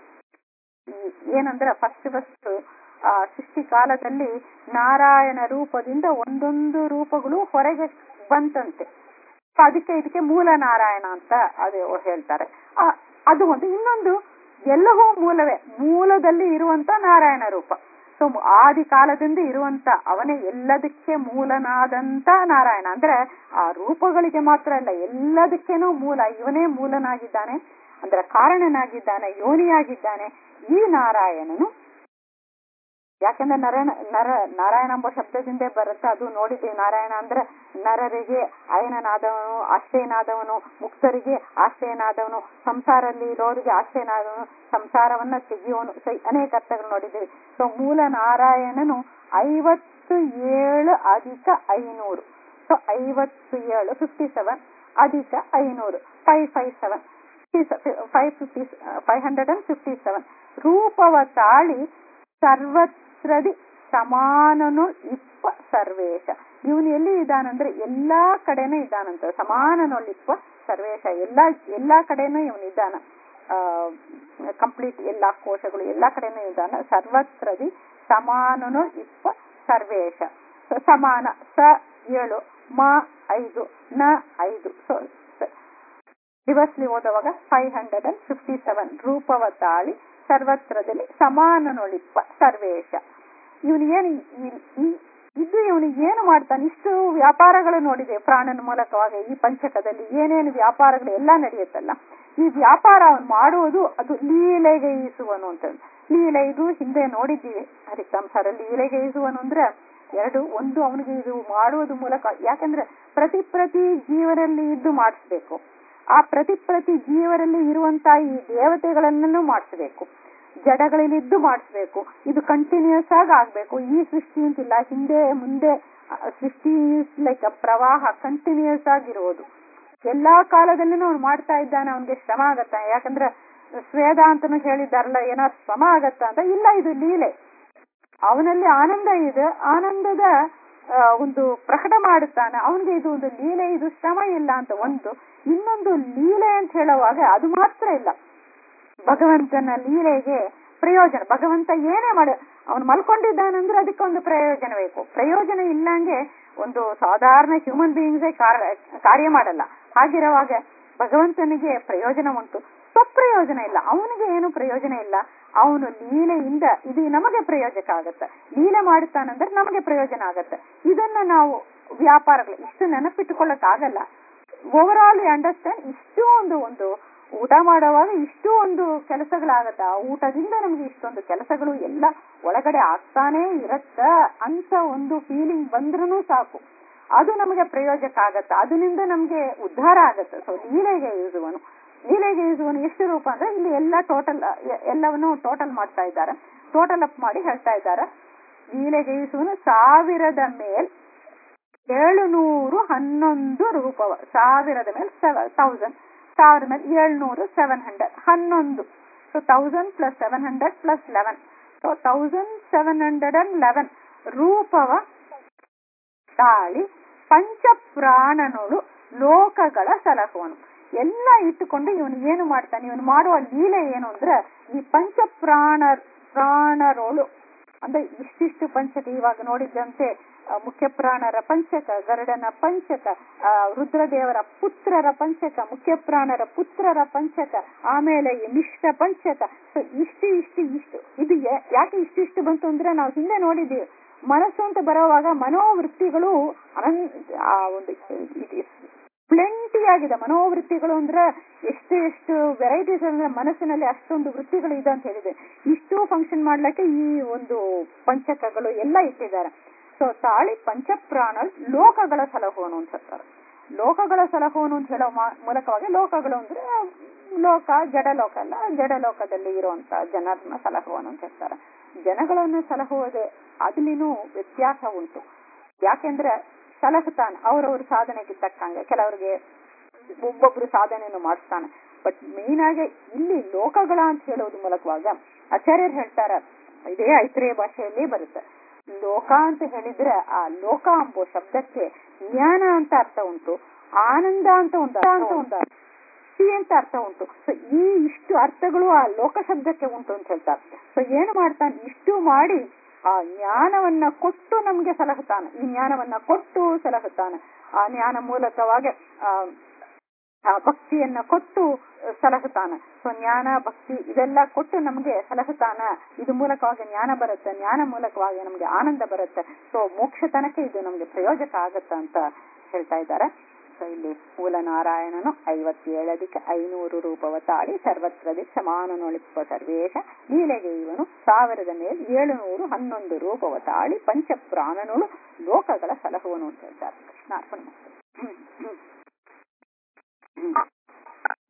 ಏನಂದ್ರೆ ಫಸ್ಟ್ ಫಸ್ಟ್ ಆ ಸೃಷ್ಟಿ ಕಾಲದಲ್ಲಿ ನಾರಾಯಣ ರೂಪದಿಂದ ಒಂದೊಂದು ರೂಪಗಳು ಹೊರಗೆ ಬಂತಂತೆ ಅದಕ್ಕೆ ಇದಕ್ಕೆ ಮೂಲ ನಾರಾಯಣ ಅಂತ ಅದು ಹೇಳ್ತಾರೆ ಅದು ಒಂದು ಇನ್ನೊಂದು ಎಲ್ಲವೂ ಮೂಲವೇ ಮೂಲದಲ್ಲಿ ಇರುವಂತ ನಾರಾಯಣ ರೂಪ ಸೊ ಆದಿ ಕಾಲದಿಂದ ಇರುವಂತ ಅವನೇ ಎಲ್ಲದಕ್ಕೆ ಮೂಲನಾದಂತ ನಾರಾಯಣ ಅಂದ್ರೆ ಆ ರೂಪಗಳಿಗೆ ಮಾತ್ರ ಅಲ್ಲ ಎಲ್ಲದಕ್ಕೇನೂ ಮೂಲ ಇವನೇ ಮೂಲನಾಗಿದ್ದಾನೆ ಅಂದ್ರೆ ಕಾರಣನಾಗಿದ್ದಾನೆ ಯೋನಿಯಾಗಿದ್ದಾನೆ ಈ ನಾರಾಯಣನು ಯಾಕಂದ್ರೆ ನರನ ನರ ನಾರಾಯಣ ಎಂಬ ಶಬ್ದದಿಂದೇ ಬರುತ್ತೆ ಅದು ನೋಡಿದ್ದೀವಿ ನಾರಾಯಣ ಅಂದ್ರೆ ನರರಿಗೆ ಅಯನನಾದವನು ಆಶ್ರಯನಾದವನು ಮುಕ್ತರಿಗೆ ಆಶ್ರಯನಾದವನು ಸಂಸಾರಲ್ಲಿ ಇರೋರಿಗೆ ಆಶ್ರಯನಾದವನು ಸಂಸಾರವನ್ನ ತೆಗೆಯುವನು ಸೊ ಅನೇಕ ಅರ್ಥಗಳು ನೋಡಿದ್ದೀವಿ ಸೊ ಮೂಲ ನಾರಾಯಣನು ಐವತ್ತು ಏಳು ಅಧಿಕ ಐನೂರು ಸೊ ಐವತ್ತು ಏಳು ಫಿಫ್ಟಿ ಸೆವೆನ್ ಅಧಿಕ ಐನೂರು five five seven five fifty five hundred and fifty seven ರೂಪವ ತಾಳಿ ಸರ್ವತ್ರದಿ ಸಮಾನನು ಇಪ್ಪ ಸರ್ವೇಶ ಇವನು ಎಲ್ಲಿ ಇದ್ದಾನಂದ್ರೆ ಎಲ್ಲಾ ಕಡೆನೂ ಇದ್ದಾನಂತ ಸಮಾನನೊಳಿಪ್ಪ ಸರ್ವೇಶ ಎಲ್ಲಾ ಎಲ್ಲಾ ಕಡೆನೂ ಇವನು ಇದ್ದಾನ ಕಂಪ್ಲೀಟ್ ಎಲ್ಲಾ ಕೋಶಗಳು ಎಲ್ಲಾ ಕಡೆನೂ ಇದ್ದಾನ ಸರ್ವತ್ರದಿ ಸಮಾನನು ಇಪ್ಪ ಸರ್ವೇಶ ಸ- ಸಮಾನ ಸ ಏಳು ಮ ಐದು ನ ಐದು ಸೊ ರಿವರ್ಸ್ಲಿ ಓದುವಾಗ five hundred and fifty seven ರೂಪವ ತಾಳಿ ಸರ್ವತ್ರದಲ್ಲಿ ಸಮಾನನೊಳಿಪ್ಪ ಸರ್ವೇಶ ಇವನು ಏನು ಈ- ಈ- ಇದು ಇವನು ಏನು ಮಾಡ್ತಾನೆ ಇಷ್ಟು ವ್ಯಾಪಾರಗಳು ನೋಡಿದೆ ಪ್ರಾಣನ ಮೂಲಕವಾಗಿ ಈ ಪಂಚಕದಲ್ಲಿ ಏನೇನು ವ್ಯಾಪಾರಗಳು ಎಲ್ಲ ನಡೆಯುತ್ತಲ್ಲ ಈ ವ್ಯಾಪಾರ ಅವನು ಮಾಡುವುದು ಅದು ಲೀಲೆಗೆ ಈಸುವನು ಅಂತ ಲೀಲೆ ಇದು ಹಿಂದೆ ನೋಡಿದ್ದೀವಿ ಹರಿಕಂಸರ ಲೀಲೆಗೆ ಈಸುವನು ಅಂದ್ರೆ ಎರಡು ಒಂದು ಅವನಿಗೆ ಇದು ಮಾಡುವುದು ಮೂಲಕ ಯಾಕಂದ್ರೆ ಪ್ರತಿ ಪ್ರತಿ ಜೀವರಲ್ಲಿ ಇದ್ದು ಮಾಡಿಸ್ಬೇಕು ಆ ಪ್ರತಿ ಪ್ರತಿ ಜೀವರಲ್ಲಿ ಇರುವಂತ ಈ ದೇವತೆಗಳನ್ನೂ ಮಾಡಿಸ್ಬೇಕು ಜಡಗಳಲ್ಲಿದ್ದು ಮಾಡಿಸ್ಬೇಕು ಇದು ಕಂಟಿನ್ಯೂಸ್ ಆಗಿ ಆಗ್ಬೇಕು ಈ ಸೃಷ್ಟಿ ಅಂತಿಲ್ಲ ಹಿಂದೆ ಮುಂದೆ ಆ, ಸೃಷ್ಟಿ ಲೈಕ್ ಪ್ರವಾಹ ಕಂಟಿನ್ಯೂಸ್ ಆಗಿರುವುದು ಎಲ್ಲಾ ಕಾಲದಲ್ಲಿನೂ ಅವ್ನು ಮಾಡ್ತಾ ಇದ್ದಾನೆ ಅವನಿಗೆ ಶ್ರಮ ಆಗತ್ತ ಯಾಕಂದ್ರೆ ಸ್ವೇದ ಅಂತನೂ ಹೇಳಿದಾರಲ್ಲ ಏನಾದ್ರು ಶ್ರಮ ಆಗತ್ತ ಅಂತ ಇಲ್ಲ ಇದು ಲೀಲೆ ಅವನಲ್ಲಿ ಆನಂದ ಇದೆ ಆನಂದದ ಆ, ಒಂದು ಪ್ರಕಟ ಮಾಡುತ್ತಾನೆ ಅವನಿಗೆ ಇದು ಒಂದು ಲೀಲೆ ಇದು ಶ್ರಮ ಇಲ್ಲ ಅಂತ ಒಂದು ಇನ್ನೊಂದು ಲೀಲೆ ಅಂತ ಹೇಳುವಾಗ ಅದು ಮಾತ್ರ ಇಲ್ಲ ಭಗವಂತನ ಲೀಲೆಗೆ ಪ್ರಯೋಜನ ಭಗವಂತ ಏನೇ ಮಾಡ ಅವನು ಮಲ್ಕೊಂಡಿದ್ದಾನಂದ್ರೆ ಅದಕ್ಕೊಂದು ಪ್ರಯೋಜನ ಬೇಕು ಪ್ರಯೋಜನ ಇಲ್ಲಂಗೆ ಒಂದು ಸಾಧಾರಣ ಹ್ಯೂಮನ್ ಬೀಯಿಂಗ್ಸೇ ಕಾರ್ಯ ಮಾಡಲ್ಲ ಹಾಗಿರುವಾಗ ಭಗವಂತನಿಗೆ ಪ್ರಯೋಜನ ಉಂಟು ಸ್ವಪ್ರಯೋಜನ ಇಲ್ಲ ಅವನಿಗೆ ಏನು ಪ್ರಯೋಜನ ಇಲ್ಲ ಅವನು ಲೀಲೆಯಿಂದ ಇದು ನಮಗೆ ಪ್ರಯೋಜಕ ಆಗತ್ತೆ ಲೀಲೆ ಮಾಡುತ್ತಾನಂದ್ರೆ ನಮಗೆ ಪ್ರಯೋಜನ ಆಗತ್ತೆ ಇದನ್ನ ನಾವು ವ್ಯಾಪಾರಗಳು ಇಷ್ಟು ನೆನಪಿಟ್ಟುಕೊಳ್ಳಕ್ ಆಗಲ್ಲ ಓವರ್ ಆಲ್ ಅಂಡರ್ಸ್ಟ್ಯಾಂಡ್ ಇಷ್ಟು ಒಂದು ಒಂದು ಊಟ ಮಾಡುವಾಗ ಇಷ್ಟು ಒಂದು ಕೆಲಸಗಳಾಗತ್ತ ಆ ಊಟದಿಂದ ನಮ್ಗೆ ಇಷ್ಟೊಂದು ಕೆಲಸಗಳು ಎಲ್ಲ ಒಳಗಡೆ ಆಗ್ತಾನೇ ಇರತ್ತ ಅಂತ ಒಂದು ಫೀಲಿಂಗ್ ಬಂದ್ರೂ ಸಾಕು ಅದು ನಮಗೆ ಪ್ರಯೋಜಕ ಆಗತ್ತ ಅದರಿಂದ ನಮ್ಗೆ ಉದ್ಧಾರ ಆಗತ್ತೆ ಸೊ ಲೀಲೆಗೆ ಯೂಸುವನು ಲೀಲೆಗೆ ಯೂಸುವನು ಎಷ್ಟು ರೂಪ ಅಂದ್ರೆ ಇಲ್ಲಿ ಎಲ್ಲ ಟೋಟಲ್ ಎಲ್ಲವನ್ನು ಟೋಟಲ್ ಮಾಡ್ತಾ ಇದ್ದಾರೆ ಟೋಟಲ್ ಅಪ್ ಮಾಡಿ ಹೇಳ್ತಾ ಇದ್ದಾರೆ ಲೀಲೆಗೆ ಯೂಸುವನು ಸಾವಿರದ ಮೇಲ್ ಏಳುನೂರು ಹನ್ನೊಂದು ರೂಪವ ಸಾವಿರದ ಮೇಲೆ ತೌಸಂಡ್ ಸಾವಿರ ಮೇಲೆ ಏಳ್ನೂರು ಸೆವೆನ್ ಹಂಡ್ರೆಡ್ ಹನ್ನೊಂದು so thousand plus seven hundred plus eleven so thousand seven hundred and eleven ರೂಪವ ತಾಳಿ ಪಂಚಪ್ರಾಣನುಳು ಲೋಕಗಳ ಸಲಹುವನು ಎಲ್ಲ ಇಟ್ಟುಕೊಂಡು ಇವನು ಏನು ಮಾಡ್ತಾನೆ ಇವನು ಮಾಡುವ ಲೀಲೆ ಏನು ಅಂದ್ರೆ ಈ ಪಂಚಪ್ರಾಣ ಪ್ರಾಣರೋಳು ಅಂದ್ರೆ ಇಷ್ಟಿಷ್ಟು ಪಂಚಕ ಇವಾಗ ನೋಡಿದ್ದಂತೆ ಆ, ಮುಖ್ಯ ಪ್ರಾಣರ ಪಂಚಕ ಗರುಡನ ಪಂಚಕ ಆ, ರುದ್ರದೇವರ ಪುತ್ರರ ಪಂಚಕ ಮುಖ್ಯ ಪ್ರಾಣರ ಪುತ್ರರ ಪಂಚಕ ಆಮೇಲೆ ಈ ಮಿಶ್ರ ಪಂಚಕ ಸೊ ಇಷ್ಟು ಇಷ್ಟು ಇಷ್ಟು ಇದು ಯಾ- ಯಾಕೆ ಇಷ್ಟಿಷ್ಟು ಬಂತು ಅಂದ್ರೆ ನಾವು ಹಿಂದೆ ನೋಡಿದ್ದೀವಿ ಮನಸ್ಸು ಅಂತ ಬರುವಾಗ ಮನೋವೃತ್ತಿಗಳು ಅನನ್ ಆ ಒಂದು ಪ್ಲೆಂಟಿ ಆಗಿದೆ ಮನೋವೃತ್ತಿಗಳು ಅಂದ್ರೆ ಎಷ್ಟು ಎಷ್ಟು ವೆರೈಟೀಸ್ ಅಂದ್ರೆ ಮನಸ್ಸಿನಲ್ಲಿ ಅಷ್ಟೊಂದು ವೃತ್ತಿಗಳು ಇದೆ ಅಂತ ಹೇಳಿದೆ ಇಷ್ಟು ಫಂಕ್ಷನ್ ಮಾಡ್ಲಿಕ್ಕೆ ಈ ಒಂದು ಪಂಚಕಗಳು ಎಲ್ಲ ಇಟ್ಟಿದ್ದಾರೆ ಸೊ ತಾಳಿ ಪಂಚಪ್ರಾಣ ಲೋಕಗಳ ಸಲಹುವನು ಅಂತ ಹೇಳ್ತಾರೆ ಲೋಕಗಳ ಸಲಹುವನು ಅಂತ ಹೇಳೋ ಮಾ- ಮೂಲಕವಾಗಿ ಲೋಕಗಳು ಅಂದ್ರೆ ಲೋಕ ಜಡಲೋಕ ಅಲ್ಲ ಜಡಲೋಕದಲ್ಲಿ ಇರುವಂತ ಜನರನ್ನ ಸಲಹುವನು ಅಂತ ಹೇಳ್ತಾರೆ ಜನಗಳನ್ನು ಸಲಹುವುದೇ ಅದ್ಲಿನೂ ವ್ಯತ್ಯಾಸ ಉಂಟು ಯಾಕೆಂದ್ರೆ ಸಲಹುತ್ತಾನೆ ಅವರವ್ರ ಸಾಧನೆಗೆ ತಕ್ಕಂಗೆ ಕೆಲವರಿಗೆ ಒಬ್ಬೊಬ್ರು ಸಾಧನೆಯನ್ನು ಮಾಡಿಸ್ತಾನೆ ಬಟ್ ಮೇನ್ ಆಗಿ ಇಲ್ಲಿ ಲೋಕಗಳ ಅಂತ ಹೇಳೋದು ಮೂಲಕವಾಗ ಆಚಾರ್ಯರು ಹೇಳ್ತಾರ ಇದೇ ಐತ್ರೇಯ ಭಾಷೆಯಲ್ಲಿ ಬರುತ್ತೆ ಲೋಕ ಅಂತ ಹೇಳಿದ್ರೆ ಆ ಲೋಕ ಎಂಬ ಶಬ್ದಕ್ಕೆ ಜ್ಞಾನ ಅಂತ ಅರ್ಥ ಉಂಟು ಆನಂದ ಅಂತ ಒಂದು ಅರ್ಥ ಅಂತ ಒಂದು ಖುಷಿ ಅಂತ ಅರ್ಥ ಉಂಟು ಸೊ ಈ ಇಷ್ಟು ಅರ್ಥಗಳು ಆ ಲೋಕ ಶಬ್ದಕ್ಕೆ ಉಂಟು ಅಂತ ಹೇಳ್ತಾರೆ ಸೊ ಏನು ಮಾಡ್ತಾನೆ ಇಷ್ಟು ಮಾಡಿ ಆ ಜ್ಞಾನವನ್ನ ಕೊಟ್ಟು ನಮ್ಗೆ ಸಲಹುತ್ತಾನೆ ಈ ಜ್ಞಾನವನ್ನ ಕೊಟ್ಟು ಸಲಹುತ್ತಾನೆ ಆ ಜ್ಞಾನ ಮೂಲಕವಾಗಿ ಆ ಆ ಭಕ್ತಿಯನ್ನ ಕೊಟ್ಟು ಸಲಹುತ್ತಾನ ಸೊ ಜ್ಞಾನ ಭಕ್ತಿ ಇದೆಲ್ಲ ಕೊಟ್ಟು ನಮ್ಗೆ ಸಲಹುತ್ತಾನ ಇದು ಮೂಲಕವಾಗಿ ಜ್ಞಾನ ಬರುತ್ತೆ ಜ್ಞಾನ ಮೂಲಕವಾಗಿ ನಮ್ಗೆ ಆನಂದ ಬರುತ್ತೆ ಸೊ ಮೋಕ್ಷ ತನಕ ಇದು ನಮ್ಗೆ ಪ್ರಯೋಜಕ ಆಗತ್ತ ಅಂತ ಹೇಳ್ತಾ ಇದ್ದಾರೆ ಸೊ ಇಲ್ಲಿ ಮೂಲ ನಾರಾಯಣನು ಐವತ್ತೇಳದಿಕ್ಕೆ ಐನೂರು ರೂಪವ ತಾಳಿ ಸರ್ವತ್ರದಿ ಸಮಾನನೊಳಿಪ್ಪ ಸರ್ವೇಶ ಲೀಲೆಗೆ ಇವನು ಸಾವಿರದ ಮೇಲೆ ಏಳುನೂರು ಹನ್ನೊಂದು ರೂಪವ ತಾಳಿ ಪಂಚಪ್ರಾಣನುಳು ಲೋಕಗಳ ಸಲಹುವನು ಅಂತ ಹೇಳ್ತಾರೆ ಕೃಷ್ಣಾರ್ಪಣ